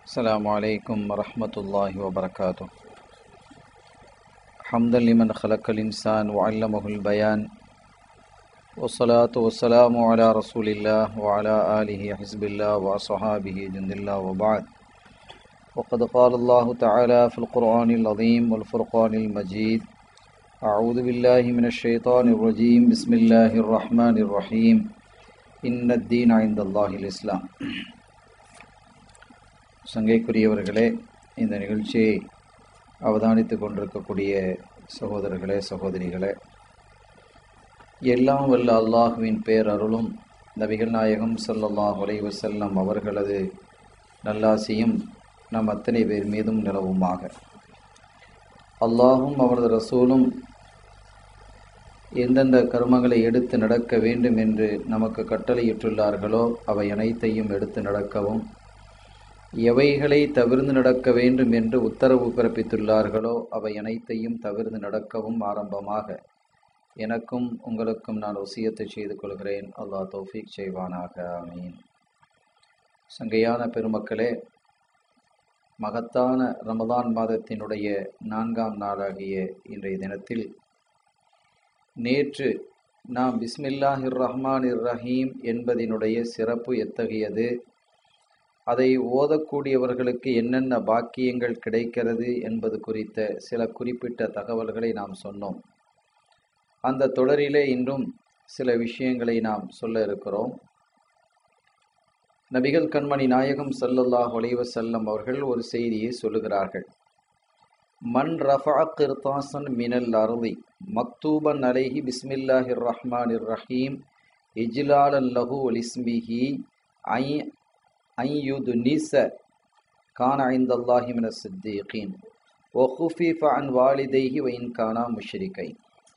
السلام عليكم ورحمة الله وبركاته حمدا لمن خلق الإنسان وعلمه البيان والصلاة والسلام على رسول الله وعلى آله حزب الله وأصحابه جند الله وبعد وقد قال الله تعالى في القرآن العظيم والفرقان المجيد أعوذ بالله من الشيطان الرجيم بسم الله الرحمن الرحيم إن الدين عند الله الإسلام சங்கைக்குரியவர்களே இந்த நிகழ்ச்சியை அவதானித்து கொண்டிருக்கக்கூடிய சகோதரர்களே சகோதரிகளே எல்லாம் வல்ல அல்லாஹுவின் பேரருளும் நபிகள் நாயகம் ஸல்லல்லாஹு அலைஹி வஸல்லம் அவர்களது நல்லாசியும் நம் அத்தனை பேர் மீதும் நிலவுமாக அல்லாஹும் அவரது ரசூலும் எந்தெந்த கர்மங்களை எடுத்து நடக்க வேண்டும் என்று நமக்கு கட்டளையிட்டுள்ளார்களோ அவை அனைத்தையும் எடுத்து நடக்கவும் எவைகளை தவிர்ந்து நடக்க வேண்டும் என்று உத்தரவு பிறப்பித்துள்ளார்களோ அவை அனைத்தையும் தவிர்ந்து நடக்கவும் ஆரம்பமாக எனக்கும் உங்களுக்கும் நான் ஒசியத்தை செய்து கொள்கிறேன் அல்லாஹ் தௌஃபீக் செய்வானாக ஆமீன் சங்கையான பெருமக்களே மகத்தான ரமதான் மாதத்தினுடைய நான்காம் நாளாகிய இன்றைய தினத்தில் நேற்று நாம் பிஸ்மில்லாஹிர் ரஹ்மான் இர் ரஹீம் என்பதினுடைய சிறப்பு எத்தகையது அதை ஓதக்கூடியவர்களுக்கு என்னென்ன பாக்கியங்கள் கிடைக்கிறது என்பது குறித்த சில குறிப்பிட்ட தகவல்களை நாம் சொன்னோம் அந்த தொடரிலே இன்றும் சில விஷயங்களை நாம் சொல்ல இருக்கிறோம் நபிகள் கண்மணி நாயகம் சல்லல்லாஹ் செல்லம் அவர்கள் ஒரு செய்தியை சொல்லுகிறார்கள் மன் ரஃபா கிர்தாசன் மினல் அருதி மக்தூபன் அலைஹி பிஸ்மில்லாஹிர் ரஹ்மான் இர் ரஹீம் இஜ்லால் அல்லஹு ஒலிஸ்மிஹி ஐ ஐயுது நீச கான ஐந்தல்லாஹி மின சித்தீகீன் ஒஹுஃபிஃப அன் வாலிதைஹி வைன் கானா முஷ்ரிகை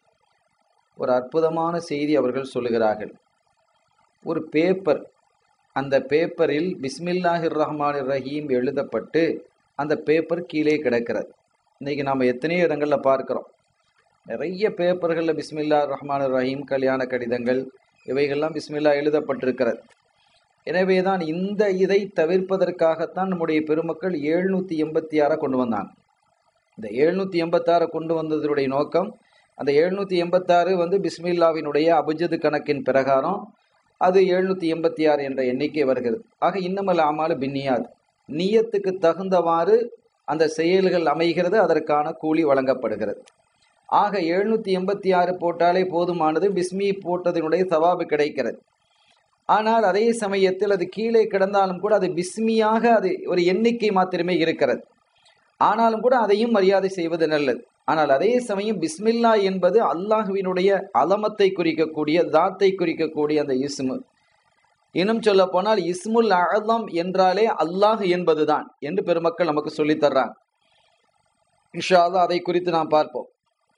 ஒரு அற்புதமான செய்தி அவர்கள் சொல்லுகிறார்கள் ஒரு பேப்பர் அந்த பேப்பரில் பிஸ்மில்லாஹிர் ரஹ்மான் ரஹீம் எழுதப்பட்டு அந்த பேப்பர் கீழே கிடக்கிறது இன்றைக்கி நாம் எத்தனையோ இடங்களில் பார்க்குறோம் நிறைய பேப்பர்களில் பிஸ்மில்லா ரஹ்மான் ரஹீம் கல்யாண கடிதங்கள் இவைகள்லாம் பிஸ்மில்லா எழுதப்பட்டிருக்கிறது எனவே தான் இந்த இதை தவிர்ப்பதற்காகத்தான் நம்முடைய பெருமக்கள் எழுநூற்றி எண்பத்தி ஆறை கொண்டு வந்தாங்க இந்த எழுநூற்றி எண்பத்தாறை கொண்டு வந்ததனுடைய நோக்கம் அந்த எழுநூற்றி எண்பத்தாறு வந்து பிஸ்மில்லாவினுடைய அபுஜது கணக்கின் பிரகாரம் அது எழுநூற்றி எண்பத்தி ஆறு என்ற எண்ணிக்கை வருகிறது ஆக இன்னமல் ஆமாலு பின்னியாது நீயத்துக்கு தகுந்தவாறு அந்த செயல்கள் அமைகிறது அதற்கான கூலி வழங்கப்படுகிறது ஆக எழுநூற்றி எண்பத்தி ஆறு போட்டாலே போதுமானது பிஸ்மி போட்டதனுடைய சவாபு கிடைக்கிறது ஆனால் அதே சமயத்தில் அது கீழே கிடந்தாலும் கூட அது பிஸ்மியாக அது ஒரு எண்ணிக்கை மாத்திரமே இருக்கிறது ஆனாலும் கூட அதையும் மரியாதை செய்வது நல்லது ஆனால் அதே சமயம் பிஸ்மில்லா என்பது அல்லாஹுவினுடைய அலமத்தை குறிக்கக்கூடிய தாத்தை குறிக்கக்கூடிய அந்த இஸ்மு இன்னும் சொல்ல போனால் இஸ்முல் அலம் என்றாலே அல்லாஹ் என்பதுதான் என்று பெருமக்கள் நமக்கு சொல்லித் தர்றாங்க இன்ஷா அதை குறித்து நாம் பார்ப்போம்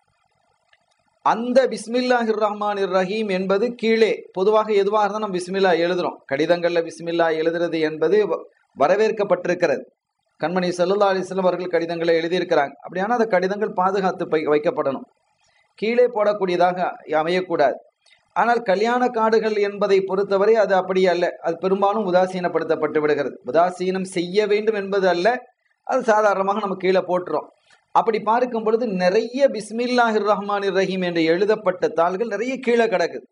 அந்த பிஸ்மில்லாஹிர் ரஹ்மான் ரஹீம் என்பது கீழே பொதுவாக எதுவாக இருந்தால் நம்ம பிஸ்மில்லா எழுதுறோம் கடிதங்களில் பிஸ்மில்லா எழுதுறது என்பது வரவேற்கப்பட்டிருக்கிறது கண்மணி சல்லா அலிஸ்லாம் அவர்கள் கடிதங்களை எழுதியிருக்கிறாங்க அப்படியான அந்த கடிதங்கள் பாதுகாத்து வைக்கப்படணும் கீழே போடக்கூடியதாக அமையக்கூடாது ஆனால் கல்யாண காடுகள் என்பதை பொறுத்தவரை அது அப்படி அல்ல அது பெரும்பாலும் உதாசீனப்படுத்தப்பட்டு விடுகிறது உதாசீனம் செய்ய வேண்டும் என்பது அல்ல அது சாதாரணமாக நம்ம கீழே போட்டுறோம் அப்படி பார்க்கும் பொழுது நிறைய பிஸ்மில்லாஹிர் ரஹ்மான் ரஹீம் என்று எழுதப்பட்ட தாள்கள் நிறைய கீழே கிடக்குது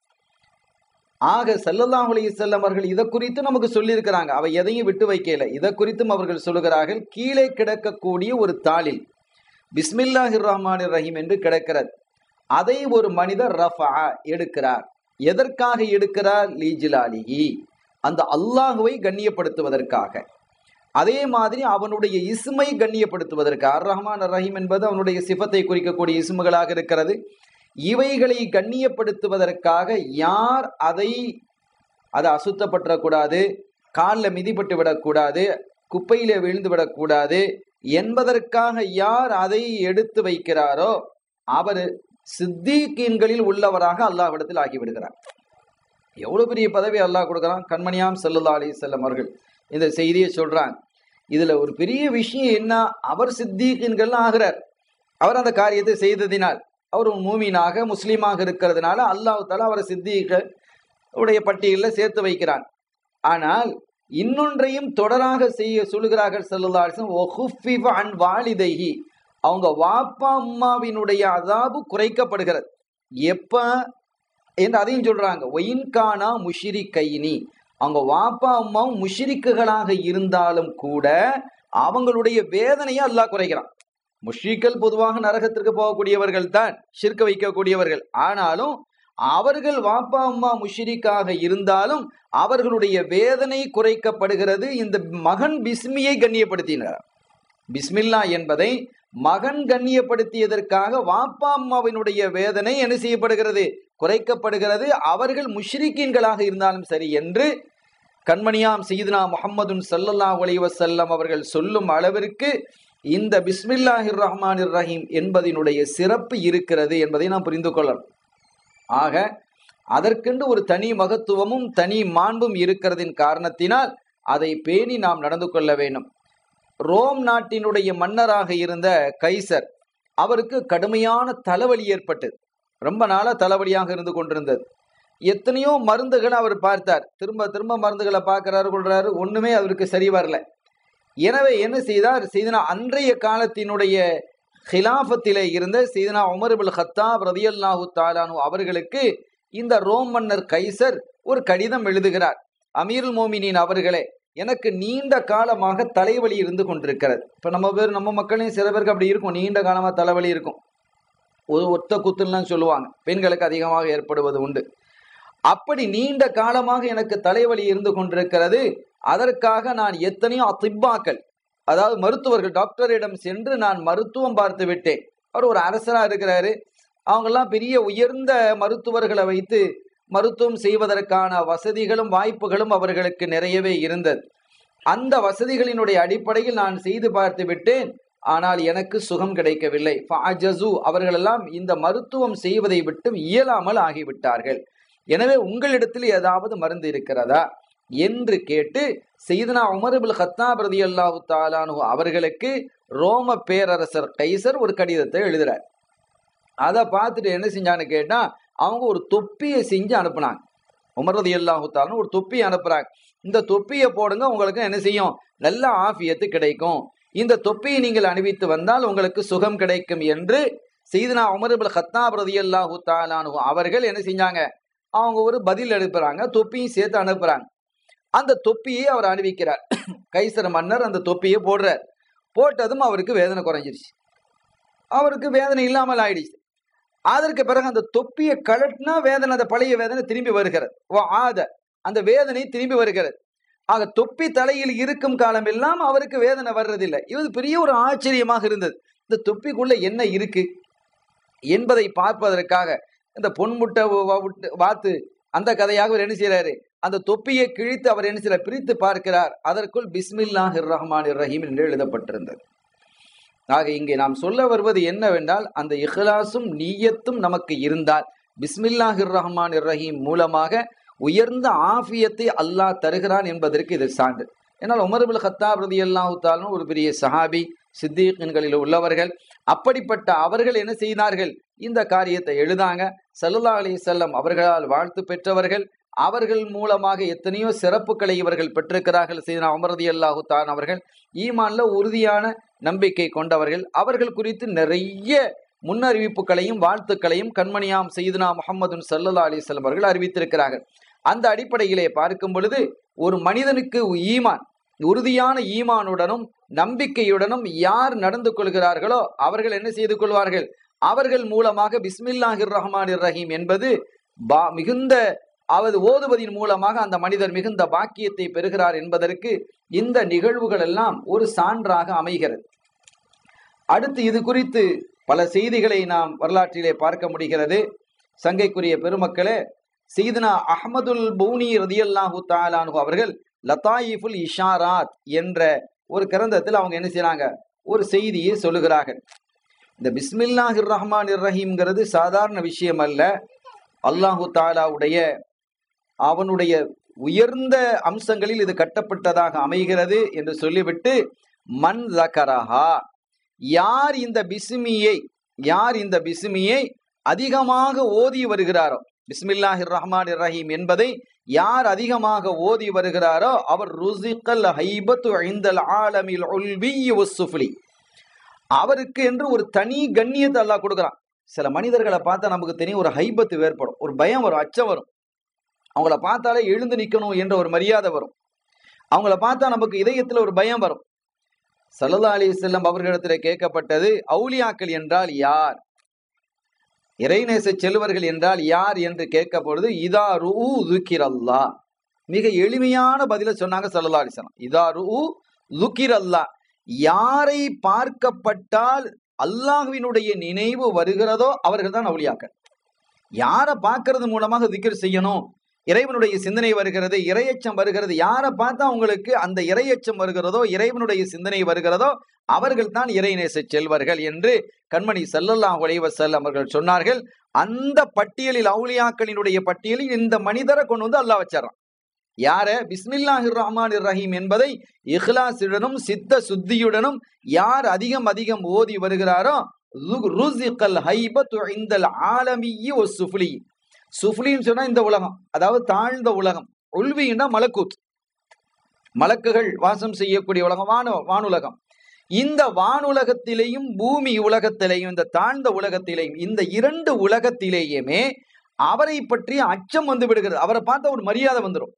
ஆக சல்லல்லாஹ் அலி செல்லம் அவர்கள் இதை குறித்து நமக்கு சொல்லியிருக்கிறாங்க அவை எதையும் விட்டு வைக்கல இதை குறித்தும் அவர்கள் சொல்லுகிறார்கள் கீழே கிடக்கக்கூடிய ஒரு தாளில் பிஸ்மில்லாஹிர் ரஹ்மான் ரஹீம் என்று கிடக்கிறது அதை ஒரு மனிதர் ரஃபா எடுக்கிறார் எதற்காக எடுக்கிறார் லீஜிலாலிஹி அந்த அல்லாஹுவை கண்ணியப்படுத்துவதற்காக அதே மாதிரி அவனுடைய இஸ்மை கண்ணியப்படுத்துவதற்கு அர் ரஹ்மான் ரஹீம் என்பது அவனுடைய சிஃபத்தை குறிக்கக்கூடிய இஸ்முகளாக இருக்கிறது இவைகளை கண்ணியப்படுத்துவதற்காக யார் அதை அதை அசுத்தப்பட்டுறக்கூடாது காலில் மிதிப்பட்டு விடக்கூடாது குப்பையில விழுந்து விடக்கூடாது என்பதற்காக யார் அதை எடுத்து வைக்கிறாரோ அவர் சித்தீக்கீன்களில் உள்ளவராக அல்லாஹ்விடத்தில் ஆகிவிடுகிறார் எவ்வளவு பெரிய பதவி அல்லாஹ் கொடுக்குறான் கண்மணியாம் செல்லுல்லா அலி செல்லம் அவர்கள் இந்த செய்தியை சொல்றாங்க இதுல ஒரு பெரிய விஷயம் என்ன அவர் சித்தீக்கீன்கள் ஆகிறார் அவர் அந்த காரியத்தை செய்ததினால் அவர் மூமீனாக முஸ்லீமாக இருக்கிறதுனால அல்லாஹ் தாலா அவரை சித்தீக உடைய பட்டியலில் சேர்த்து வைக்கிறான் ஆனால் இன்னொன்றையும் தொடராக செய்ய சொல்லுகிறார்கள் செல்லுல்லாசன் அன் வாலிதைஹி அவங்க வாப்பா அம்மாவினுடைய அதாபு குறைக்கப்படுகிறது எப்ப என்று அதையும் சொல்றாங்க ஒயின்கானா முஷிரி கைனி அவங்க வாப்பா அம்மாவும் முஷிரிக்குகளாக இருந்தாலும் கூட அவங்களுடைய வேதனையை அல்லாஹ் குறைக்கிறான் முஷ்ரிக்கள் பொதுவாக நரகத்திற்கு போகக்கூடியவர்கள் தான் ஷிர்க வைக்கக்கூடியவர்கள் ஆனாலும் அவர்கள் வாப்பா அம்மா முஷிரிக்காக இருந்தாலும் அவர்களுடைய வேதனை குறைக்கப்படுகிறது இந்த மகன் பிஸ்மியை கண்ணியப்படுத்தினார் பிஸ்மில்லா என்பதை மகன் கண்ணியப்படுத்தியதற்காக வாப்பா அம்மாவினுடைய வேதனை என்ன செய்யப்படுகிறது குறைக்கப்படுகிறது அவர்கள் முஷ்ரிக்கீன்களாக இருந்தாலும் சரி என்று கண்மணியாம் செய்தினா முகமதுன் சல்லல்லா வசல்லம் அவர்கள் சொல்லும் அளவிற்கு இந்த பிஸ்மில்லாஹிர் ரஹ்மான் ரஹீம் என்பதனுடைய சிறப்பு இருக்கிறது என்பதை நாம் புரிந்து கொள்ளலாம் ஆக அதற்கென்று ஒரு தனி மகத்துவமும் தனி மாண்பும் இருக்கிறதின் காரணத்தினால் அதை பேணி நாம் நடந்து கொள்ள வேண்டும் ரோம் நாட்டினுடைய மன்னராக இருந்த கைசர் அவருக்கு கடுமையான தலைவலி ஏற்பட்டது ரொம்ப நாளா தலைவலியாக இருந்து கொண்டிருந்தது எத்தனையோ மருந்துகளை அவர் பார்த்தார் திரும்ப திரும்ப மருந்துகளை பார்க்கிறாரு கொள்றாரு ஒண்ணுமே அவருக்கு சரி வரல எனவே என்ன செய்தார் செய்தனா அன்றைய காலத்தினுடைய ஹிலாஃபத்திலே இருந்த செய்தனா உமர்பில் ஹத்தாப் ரதியல்லாஹு தாலானு அவர்களுக்கு இந்த ரோம் மன்னர் கைசர் ஒரு கடிதம் எழுதுகிறார் அமீருல் மோமினின் அவர்களே எனக்கு நீண்ட காலமாக தலைவலி இருந்து கொண்டிருக்கிறது இப்போ நம்ம பேர் நம்ம மக்களையும் சில பேருக்கு அப்படி இருக்கும் நீண்ட காலமாக தலைவலி இருக்கும் ஒரு ஒத்த குத்துலாம் சொல்லுவாங்க பெண்களுக்கு அதிகமாக ஏற்படுவது உண்டு அப்படி நீண்ட காலமாக எனக்கு தலைவலி இருந்து கொண்டிருக்கிறது அதற்காக நான் எத்தனையோ அத்திப்பாக்கள் அதாவது மருத்துவர்கள் டாக்டரிடம் சென்று நான் மருத்துவம் பார்த்து விட்டேன் அவர் ஒரு அரசரா இருக்கிறாரு அவங்கெல்லாம் பெரிய உயர்ந்த மருத்துவர்களை வைத்து மருத்துவம் செய்வதற்கான வசதிகளும் வாய்ப்புகளும் அவர்களுக்கு நிறையவே இருந்தது அந்த வசதிகளினுடைய அடிப்படையில் நான் செய்து பார்த்து விட்டேன் ஆனால் எனக்கு சுகம் கிடைக்கவில்லை ஃபாஜசு அவர்களெல்லாம் இந்த மருத்துவம் செய்வதை விட்டு இயலாமல் ஆகிவிட்டார்கள் எனவே உங்களிடத்தில் ஏதாவது மருந்து இருக்கிறதா என்று கேட்டு செய்தனா உமர்பில் ஹத்தாப் ரதி அல்லாஹு தாலானு அவர்களுக்கு ரோம பேரரசர் கைசர் ஒரு கடிதத்தை எழுதுறார் அதை பார்த்துட்டு என்ன செஞ்சான்னு கேட்டா அவங்க ஒரு தொப்பியை செஞ்சு அனுப்புனாங்க உமரதி அல்லாஹு தாலான்னு ஒரு தொப்பியை அனுப்புறாங்க இந்த தொப்பியை போடுங்க உங்களுக்கு என்ன செய்யும் நல்ல ஆஃபியத்து கிடைக்கும் இந்த தொப்பியை நீங்கள் அணிவித்து வந்தால் உங்களுக்கு சுகம் கிடைக்கும் என்று செய்தனா உமர்பில் ஹத்தாப் ரதி அல்லாஹு தாலானு அவர்கள் என்ன செஞ்சாங்க அவங்க ஒரு பதில் அனுப்புறாங்க தொப்பியும் சேர்த்து அனுப்புறாங்க அந்த தொப்பியை அவர் அணிவிக்கிறார் கைசர மன்னர் அந்த தொப்பியை போடுறார் போட்டதும் அவருக்கு வேதனை குறைஞ்சிருச்சு அவருக்கு வேதனை இல்லாமல் ஆயிடுச்சு அதற்கு பிறகு அந்த தொப்பியை கழட்டினா வேதனை அந்த பழைய வேதனை திரும்பி வருகிறது ஓ ஆத அந்த வேதனை திரும்பி வருகிறது ஆக தொப்பி தலையில் இருக்கும் காலம் எல்லாம் அவருக்கு வேதனை வர்றதில்லை இது பெரிய ஒரு ஆச்சரியமாக இருந்தது இந்த தொப்பிக்குள்ள என்ன இருக்கு என்பதை பார்ப்பதற்காக இந்த பொன்முட்டை வாத்து அந்த கதையாக அவர் என்ன செய்யறாரு அந்த தொப்பியை கிழித்து அவர் என்ன செய்யறார் பிரித்து பார்க்கிறார் அதற்குள் பிஸ்மில்லாஹ் ரஹ்மான் ரஹீம் என்று எழுதப்பட்டிருந்தது ஆக இங்கே நாம் சொல்ல வருவது என்னவென்றால் அந்த இஹ்லாசும் நீயத்தும் நமக்கு இருந்தால் பிஸ்மில்லாஹிர் ரஹ்மான் ரஹீம் மூலமாக உயர்ந்த ஆஃபியத்தை அல்லாஹ் தருகிறான் என்பதற்கு இது சான்று ஏன்னால் உமர்புல் ஹத்தாப் ரதி அல்லாஹு ஒரு பெரிய சஹாபி சித்தீகன்களில் உள்ளவர்கள் அப்படிப்பட்ட அவர்கள் என்ன செய்தார்கள் இந்த காரியத்தை எழுதாங்க சல்லுல்லா அலி செல்லம் அவர்களால் வாழ்த்து பெற்றவர்கள் அவர்கள் மூலமாக எத்தனையோ சிறப்புகளை இவர்கள் பெற்றிருக்கிறார்கள் செய்தனா அமரதி அல்லாஹு தான் அவர்கள் ஈமான்ல உறுதியான நம்பிக்கை கொண்டவர்கள் அவர்கள் குறித்து நிறைய முன்னறிவிப்புகளையும் வாழ்த்துக்களையும் கண்மணியாம் செய்துனா முகமது சல்லா அலிஸ்லம் அவர்கள் அறிவித்திருக்கிறார்கள் அந்த அடிப்படையிலே பார்க்கும் பொழுது ஒரு மனிதனுக்கு ஈமான் உறுதியான ஈமானுடனும் நம்பிக்கையுடனும் யார் நடந்து கொள்கிறார்களோ அவர்கள் என்ன செய்து கொள்வார்கள் அவர்கள் மூலமாக பிஸ்மில்லாஹிர் ரஹ்மான் ரஹீம் என்பது பா மிகுந்த அவது ஓதுவதின் மூலமாக அந்த மனிதர் மிகுந்த பாக்கியத்தை பெறுகிறார் என்பதற்கு இந்த நிகழ்வுகள் எல்லாம் ஒரு சான்றாக அமைகிறது அடுத்து இது குறித்து பல செய்திகளை நாம் வரலாற்றிலே பார்க்க முடிகிறது சங்கைக்குரிய பெருமக்களே சீதனா அஹமதுல் பௌனி ரதியல்லாஹு தாலானு அவர்கள் லதாயிஃபுல் இஷாராத் என்ற ஒரு கிரந்தத்தில் அவங்க என்ன செய்யறாங்க ஒரு செய்தியை சொல்லுகிறார்கள் இந்த பிஸ்மில்லாஹிர் ரஹ்மான் ரஹீம்ங்கிறது சாதாரண விஷயம் அல்ல அல்லாஹு தாலாவுடைய அவனுடைய உயர்ந்த அம்சங்களில் இது கட்டப்பட்டதாக அமைகிறது என்று சொல்லிவிட்டு மண் தகரஹா யார் இந்த பிசுமியை யார் இந்த பிசுமியை அதிகமாக ஓதி வருகிறாரோ பிஸ்மில்லாஹிர் ரஹ்மான் ரஹீம் என்பதை யார் அதிகமாக ஓதி வருகிறாரோ அவர் ருசிகல் ஹைபத்து ஐந்தல் ஆலமில் உல்வி சுஃப்லி அவருக்கு என்று ஒரு தனி கண்ணியத்தை அல்லாஹ் கொடுக்குறான் சில மனிதர்களை பார்த்தா நமக்கு தெரியும் ஒரு ஹைபத்து ஏற்படும் ஒரு பயம் வரும் அச்சம் வரும் அவங்கள பார்த்தாலே எழுந்து நிற்கணும் என்ற ஒரு மரியாதை வரும் அவங்கள பார்த்தா நமக்கு இதயத்துல ஒரு பயம் வரும் சல்லல்லா அலி செல்லம் அவர்களிடத்தில் கேட்கப்பட்டது அவுலியாக்கள் என்றால் யார் இறைநேச செல்வர்கள் என்றால் யார் என்று கேட்க பொழுது இதா ரு துக்கிரல்லா மிக எளிமையான பதில சொன்னாங்க சல்லல்லா அலிஸ்லாம் இதா ரு துக்கிரல்லா யாரை பார்க்கப்பட்டால் அல்லாஹ்வினுடைய நினைவு வருகிறதோ அவர்கள் தான் அவுளியாக்கள் யாரை பார்க்கறது மூலமாக திக்கர் செய்யணும் இறைவனுடைய சிந்தனை வருகிறது இரையச்சம் வருகிறது யாரை பார்த்தா உங்களுக்கு அந்த இரையச்சம் வருகிறதோ இறைவனுடைய சிந்தனை வருகிறதோ அவர்கள் தான் இறைநேச செல்வர்கள் என்று கண்மணி சல்லல்லாஹ் உலைவசல் அவர்கள் சொன்னார்கள் அந்த பட்டியலில் அவுலியாக்களினுடைய பட்டியலில் இந்த மனிதரை கொண்டு வந்து அல்லாஹ் வச்சாரான் யார பிஸ்மில்லாஹிர் ரஹ்மான் ரஹீம் என்பதை இஹ்லாசுடனும் சித்த சுத்தியுடனும் யார் அதிகம் அதிகம் ஓதி வருகிறாரோ ருசிகல் ஹைபத்து இந்தல் ஆலமியி ஒ சுஃப்லி சுஃப்லின்னு சொன்னா இந்த உலகம் அதாவது தாழ்ந்த உலகம் உள்வின்னா மலக்கூத் மலக்குகள் வாசம் செய்யக்கூடிய உலகம் வானு வானுலகம் இந்த வானுலகத்திலேயும் பூமி உலகத்திலேயும் இந்த தாழ்ந்த உலகத்திலேயும் இந்த இரண்டு உலகத்திலேயுமே அவரை பற்றி அச்சம் வந்து விடுகிறது அவரை பார்த்தா ஒரு மரியாதை வந்துடும்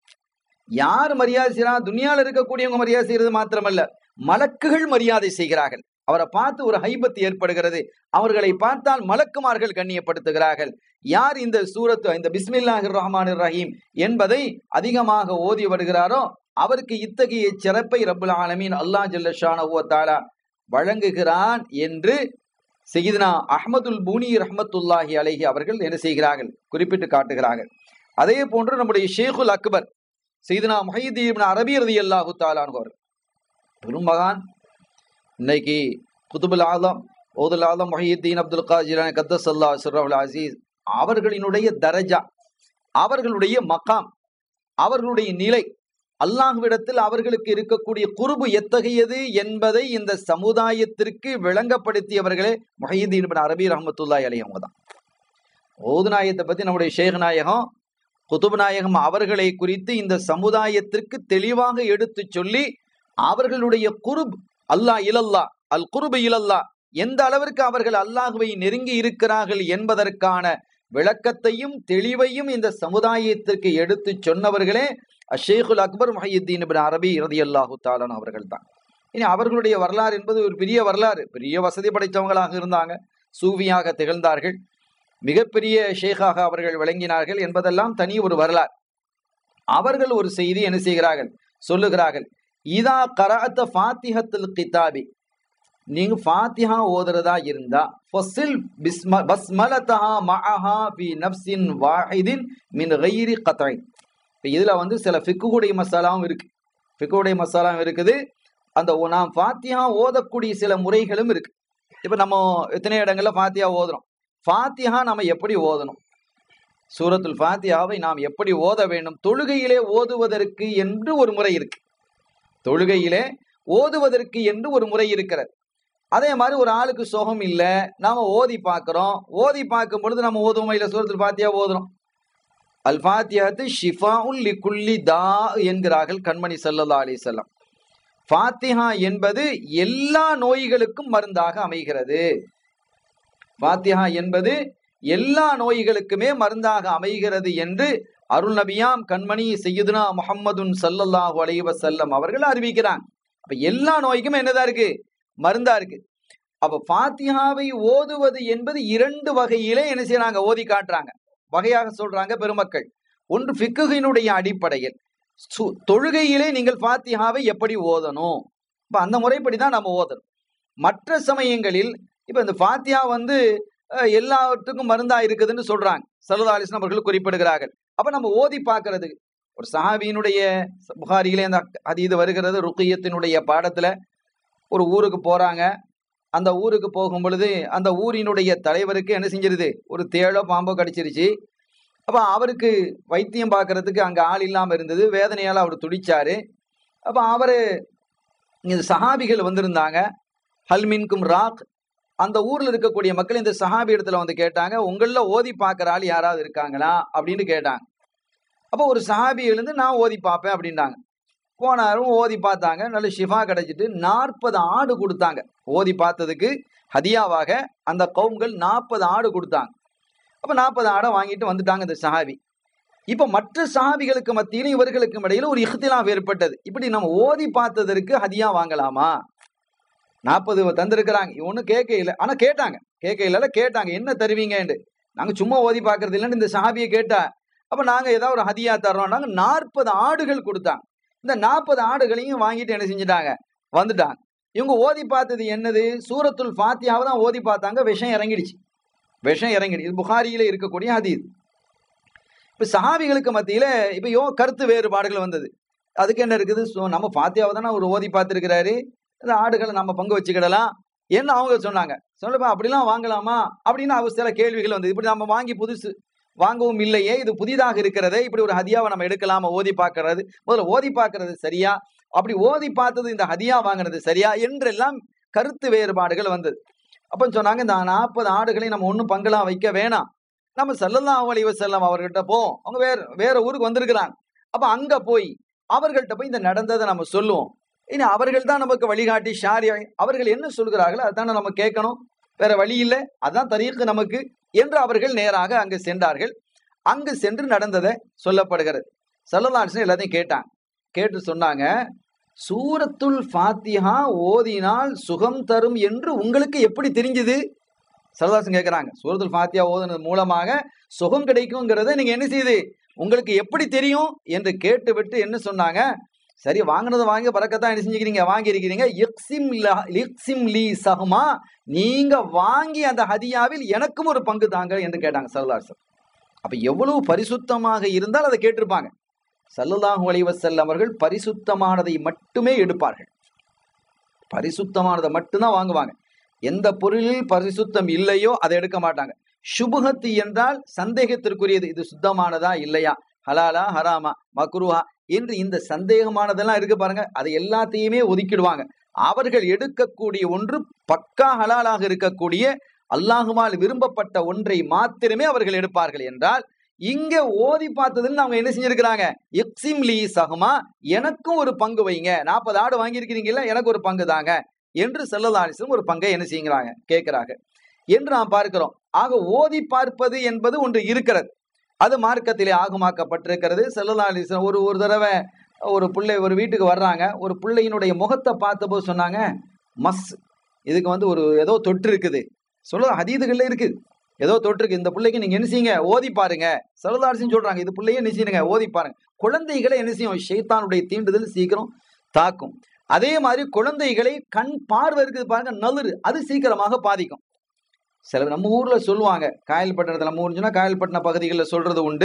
யார் மரியாதை செய்யறா துனியால இருக்கக்கூடியவங்க மரியாதை செய்யறது மாத்திரமல்ல மலக்குகள் மரியாதை செய்கிறார்கள் அவரை பார்த்து ஒரு ஹைபத் ஏற்படுகிறது அவர்களை பார்த்தால் மலக்குமார்கள் கண்ணியப்படுத்துகிறார்கள் யார் இந்த சூரத்து இந்த பிஸ்மில்லாஹிர் ரஹ்மான் ரஹீம் என்பதை அதிகமாக ஓதி வருகிறாரோ அவருக்கு இத்தகைய சிறப்பை ரப்புல் ஆலமீன் அல்லா ஜல்லஷானா வழங்குகிறான் என்று செய்தினா அஹமதுல் பூனி ரஹமத்துல்லாஹி அலைஹி அவர்கள் என்ன செய்கிறார்கள் குறிப்பிட்டு காட்டுகிறார்கள் அதே போன்று நம்முடைய ஷேகுல் அக்பர் செய்தினா முஹைதீன் அரபி ரதி அல்லாஹு தாலான்வர் பெருமகான் இன்னைக்கு குதுபுல் ஆலம் ஓதுல் ஆலம் மொஹியுத்தீன் அப்துல் காஜிரான் கத்தஸ் அல்லா சுர்ரவுல் அசீஸ் அவர்களினுடைய தரஜா அவர்களுடைய மகாம் அவர்களுடைய நிலை அல்லாஹ்விடத்தில் அவர்களுக்கு இருக்கக்கூடிய குறுபு எத்தகையது என்பதை இந்த சமுதாயத்திற்கு விளங்கப்படுத்தியவர்களே மொஹியுத்தீன் பின் அரபி ரஹமத்துல்லாய் அலி அவங்க தான் ஓதுநாயகத்தை பத்தி நம்முடைய ஷேக் நாயகம் குதுப் நாயகம் அவர்களை குறித்து இந்த சமுதாயத்திற்கு தெளிவாக எடுத்து சொல்லி அவர்களுடைய குருப் அல்லாஹ் இலல்லா அல் குருபு இலல்லா எந்த அளவிற்கு அவர்கள் அல்லாஹுவை நெருங்கி இருக்கிறார்கள் என்பதற்கான விளக்கத்தையும் தெளிவையும் இந்த சமுதாயத்திற்கு எடுத்து சொன்னவர்களே அஷேகுல் அக்பர் மஹியுத்தீன் பின் அரபி இறுதி அல்லாஹு தாலான் அவர்கள் தான் இனி அவர்களுடைய வரலாறு என்பது ஒரு பெரிய வரலாறு பெரிய வசதி படைத்தவங்களாக இருந்தாங்க சூவியாக திகழ்ந்தார்கள் மிகப்பெரிய ஷேகாக அவர்கள் விளங்கினார்கள் என்பதெல்லாம் தனி ஒரு வரலாறு அவர்கள் ஒரு செய்தி என்ன செய்கிறார்கள் சொல்லுகிறார்கள் இதா கராத்த ஃபாத்திஹத்துல் கிதாபி நீங்க ஃபாத்திஹா ஓதுறதா இருந்தா ஃபஸில் பிஸ்ம பஸ்மலதஹா மஅஹா ஃபி நஃப்ஸின் வாஹிதின் மின் கைரி கத்ஐ இப்போ இதுல வந்து சில ஃபிக்குடைய மசாலாவும் இருக்கு ஃபிக்குடைய மசாலாவும் இருக்குது அந்த ஒ- நாம் ஃபாத்திஹா ஓதக்கூடிய சில முறைகளும் இருக்கு இப்போ நம்ம எத்தனை இடங்கள்ல ஃபாத்திஹா ஓதுறோம் ஃபாத்திஹா நம்ம எப்படி ஓதணும் சூரத்துல் ஃபாத்தியாவை நாம் எப்படி ஓத வேண்டும் தொழுகையிலே ஓதுவதற்கு என்று ஒரு முறை இருக்கு தொழுகையிலே ஓதுவதற்கு என்று ஒரு முறை இருக்கிறது அதே மாதிரி ஒரு ஆளுக்கு சுகம் இல்லை நாம ஓதி பார்க்கிறோம் ஓதி பார்க்கும் பொழுது நம்ம ஓதுவோம் இல்லை சூரத்துல் ஃபாத்தியா ஓதுறோம் அல் ஃபாத்தியாத்து ஷிஃபா உல் குல்லி தா என்கிறார்கள் கண்மணி ஸல்லல்லாஹு அலைஹி வஸல்லம் ஃபாத்திஹா என்பது எல்லா நோய்களுக்கும் மருந்தாக அமைகிறது ஃபாத்திஹா என்பது எல்லா நோய்களுக்குமே மருந்தாக அமைகிறது என்று அருள் நபியாம் கண்மணி செய்யுதுனா முஹம்மதுன் ஸல்லல்லாஹு அலைஹி வஸல்லம் அவர்கள் அறிவிக்கிறாங்க அப்ப எல்லா நோய்க்கும் என்னதா இருக்கு மருந்தா இருக்கு அப்ப ஃபாத்திஹாவை ஓதுவது என்பது இரண்டு வகையிலே என்ன செய்யறாங்க ஓதி காட்டுறாங்க வகையாக சொல்றாங்க பெருமக்கள் ஒன்று ஃபிக்குகினுடைய அடிப்படையில் சு- தொழுகையிலே நீங்கள் ஃபாத்திஹாவை எப்படி ஓதணும் இப்ப அந்த முறைப்படி தான் நம்ம ஓதணும் மற்ற சமயங்களில் இப்ப இந்த ஃபாத்தியா வந்து அஹ், எல்லாத்துக்கும் மருந்தா இருக்குதுன்னு சொல்றாங்க சல்லா அலிஸ்லாம் அவர்கள் குறிப்பிடுகிறார்கள் அப்ப நம்ம ஓதி பார்க்கிறது ஒரு சஹாபியினுடைய புகாரியிலே அந்த அதீது வருகிறது ருக்கியத்தினுடைய பாடத்துல ஒரு ஊருக்கு போறாங்க அந்த ஊருக்கு போகும் பொழுது அந்த ஊரினுடைய தலைவருக்கு என்ன செஞ்சிருது ஒரு தேளோ பாம்போ கடிச்சிருச்சு அப்ப அவருக்கு வைத்தியம் பார்க்கறதுக்கு அங்க ஆள் இல்லாம இருந்தது வேதனையால அவர் துடிச்சாரு அப்ப அவரு இந்த சஹாபிகள் வந்திருந்தாங்க ஹல்மின்கும் ராக் அந்த ஊர்ல இருக்கக்கூடிய மக்கள் இந்த சஹாபி இடத்துல வந்து கேட்டாங்க உங்கள ஓதி பார்க்குற ஆள் யாராவது இருக்காங்களா அப்படின்னு கேட்டாங்க அப்போ ஒரு சஹாபி எழுந்து நான் ஓதி பார்ப்பேன் அப்படின்னாங்க போனாரும் ஓதி பார்த்தாங்க நல்ல ஷிஃபா கிடைச்சிட்டு நாற்பது ஆடு கொடுத்தாங்க ஓதி பார்த்ததுக்கு ஹதியாவாக அந்த கவும்கள் நாற்பது ஆடு கொடுத்தாங்க அப்போ நாற்பது ஆடை வாங்கிட்டு வந்துட்டாங்க இந்த சஹாபி இப்போ மற்ற சஹாபிகளுக்கு மத்தியிலும் இவர்களுக்கும் இடையில ஒரு இஹ்திலாப் ஏற்பட்டது இப்படி நம்ம ஓதி பார்த்ததற்கு ஹதியா வாங்கலாமா நாற்பது தந்திருக்கிறாங்க இவனு கேட்க இல்லை ஆனா கேட்டாங்க கேட்க இல்ல கேட்டாங்க என்ன தருவீங்கன்னு நாங்க சும்மா ஓதி பார்க்கறது இல்லைன்னு இந்த சஹாபியை கேட்டா அப்ப நாங்க ஏதாவது ஒரு ஹதியா தர்றோம் நாங்க நாற்பது ஆடுகள் கொடுத்தாங்க இந்த நாற்பது ஆடுகளையும் வாங்கிட்டு என்ன செஞ்சுட்டாங்க வந்துட்டாங்க இவங்க ஓதி பார்த்தது என்னது சூரத்துல் ஃபாத்தியாவை தான் ஓதி பார்த்தாங்க விஷம் இறங்கிடுச்சு விஷம் இறங்கிடுச்சு இது புகாரியில இருக்கக்கூடிய ஹதீஸ் இப்ப சஹாபிகளுக்கு மத்தியில இப்ப யோ கருத்து வேறுபாடுகள் வந்தது அதுக்கு என்ன இருக்குது So, நம்ம ஃபாத்தியாவை தானே ஒரு ஓதி பார்த்துருக்கிறாரு இந்த ஆடுகளை நம்ம பங்கு வச்சுக்கிடலாம் என்ன அவங்க சொன்னாங்க சொல்லப்பா அப்படிலாம் வாங்கலாமா அப்படின்னு அவர் சில கேள்விகள் வந்தது இப்படி நம்ம வாங்கி புதுசு வாங்கவும் இல்லையே இது புதிதாக இருக்கிறதே இப்படி ஒரு ஹதியாவை நம்ம எடுக்கலாமா ஓதி பார்க்கறது முதல்ல ஓதி பார்க்கறது சரியா அப்படி ஓதி பார்த்தது இந்த ஹதியா வாங்குறது சரியா என்றெல்லாம் கருத்து வேறுபாடுகள் வந்தது அப்போ சொன்னாங்க இந்த நாற்பது ஆடுகளை நம்ம ஒன்றும் பங்கெல்லாம் வைக்க வேணாம் நம்ம செல்லலாம் அலைவ செல்லம் அவர்கிட்ட போவோம் அவங்க வேற வேற ஊருக்கு வந்திருக்கிறாங்க அப்ப அங்க போய் அவர்கள்ட்ட போய் இந்த நடந்ததை நம்ம சொல்லுவோம் இனி அவர்கள் தான் நமக்கு வழிகாட்டி ஷாரி அவர்கள் என்ன சொல்கிறார்களோ அதானே நம்ம கேட்கணும் வேற வழி இல்லை அதான் தரீக்கு நமக்கு என்று அவர்கள் நேராக அங்கு சென்றார்கள் அங்கு சென்று நடந்ததை சொல்லப்படுகிறது சல்லல்லாஹு எல்லாத்தையும் கேட்டாங்க கேட்டு சொன்னாங்க சூரத்துல் ஃபாத்திஹா ஓதினால் சுகம் தரும் என்று உங்களுக்கு எப்படி தெரிஞ்சது சரதாசன் கேட்குறாங்க சூரத்துல் ஃபாத்தியா ஓதுனது மூலமாக சுகம் கிடைக்குங்கிறத நீங்க என்ன செய்யுது உங்களுக்கு எப்படி தெரியும் என்று கேட்டுவிட்டு என்ன சொன்னாங்க சரி வாங்கினதை வாங்கி பறக்கத்தான் என்ன செஞ்சுக்கிறீங்க வாங்கி இருக்கிறீங்க இக்ஸிம் லா- இக்ஸிம் லீ சஹ்மா நீங்க வாங்கி அந்த ஹதியாவில் எனக்கும் ஒரு பங்கு தாங்க என்று கேட்டாங்க சரதாசன் அப்ப எவ்வளவு பரிசுத்தமாக இருந்தால் அதை கேட்டிருப்பாங்க சல்லல்லாஹு அலைஹி வஸல்லம் அவர்கள் பரிசுத்தமானதை மட்டுமே எடுப்பார்கள் பரிசுத்தமானதை மட்டும்தான் வாங்குவாங்க எந்த பொருளில் பரிசுத்தம் இல்லையோ அதை எடுக்க மாட்டாங்க சுபுகத்து என்றால் சந்தேகத்திற்குரியது இது சுத்தமானதா இல்லையா ஹலாலா ஹராமா மக்ருஹா என்று இந்த சந்தேகமானதெல்லாம் இருக்கு பாருங்க அதை எல்லாத்தையுமே ஒதுக்கிடுவாங்க அவர்கள் எடுக்கக்கூடிய ஒன்று பக்கா ஹலாலாக இருக்கக்கூடிய அல்லாஹுமால் விரும்பப்பட்ட ஒன்றை மாத்திரமே அவர்கள் எடுப்பார்கள் என்றால் இங்க ஓதி பார்த்ததுன்னு அவங்க என்ன செஞ்சிருக்கிறாங்க இக்ஸிம் லீ சஹமா எனக்கும் ஒரு பங்கு வைங்க நாற்பது ஆடு வாங்கியிருக்கிறீங்கல்ல எனக்கு ஒரு பங்கு தாங்க என்று செல்லதாலிசம் ஒரு பங்கை என்ன செய்யுங்கிறாங்க கேட்கிறாங்க என்று நாம் பார்க்கிறோம் ஆக ஓதி பார்ப்பது என்பது ஒன்று இருக்கிறது அது மார்க்கத்திலே ஆகமாக்கப்பட்டிருக்கிறது செல்லதாலிசம் ஒரு ஒரு தடவை ஒரு பிள்ளை ஒரு வீட்டுக்கு வர்றாங்க ஒரு பிள்ளையினுடைய முகத்தை பார்த்தபோது சொன்னாங்க மஸ் இதுக்கு வந்து ஒரு ஏதோ தொற்று இருக்குது சொல்ல அதீதுகள்ல இருக்குது ஏதோ தொற்று இருக்கு இந்த பிள்ளைக்கு நீங்க என்ன செய்யுங்க ஓதி பாருங்க செல்லதாலிசம் சொல்றாங்க இது பிள்ளையே என்ன செய்யுங்க ஓதி பாருங்க குழந்தைகளை என்ன செய்யும் ஷைத்தானுடைய தீண்டுதல் சீக்கிரம் தாக்கும் அதே மாதிரி குழந்தைகளை கண் பார்வை இருக்குது பாருங்க நலுறு அது சீக்கிரமாக பாதிக்கும் சில நம்ம ஊர்ல சொல்லுவாங்க காயல்பட்டினத்தில் நம்ம ஊர் சொன்னா காயல்பட்டின பகுதிகளில் சொல்றது உண்டு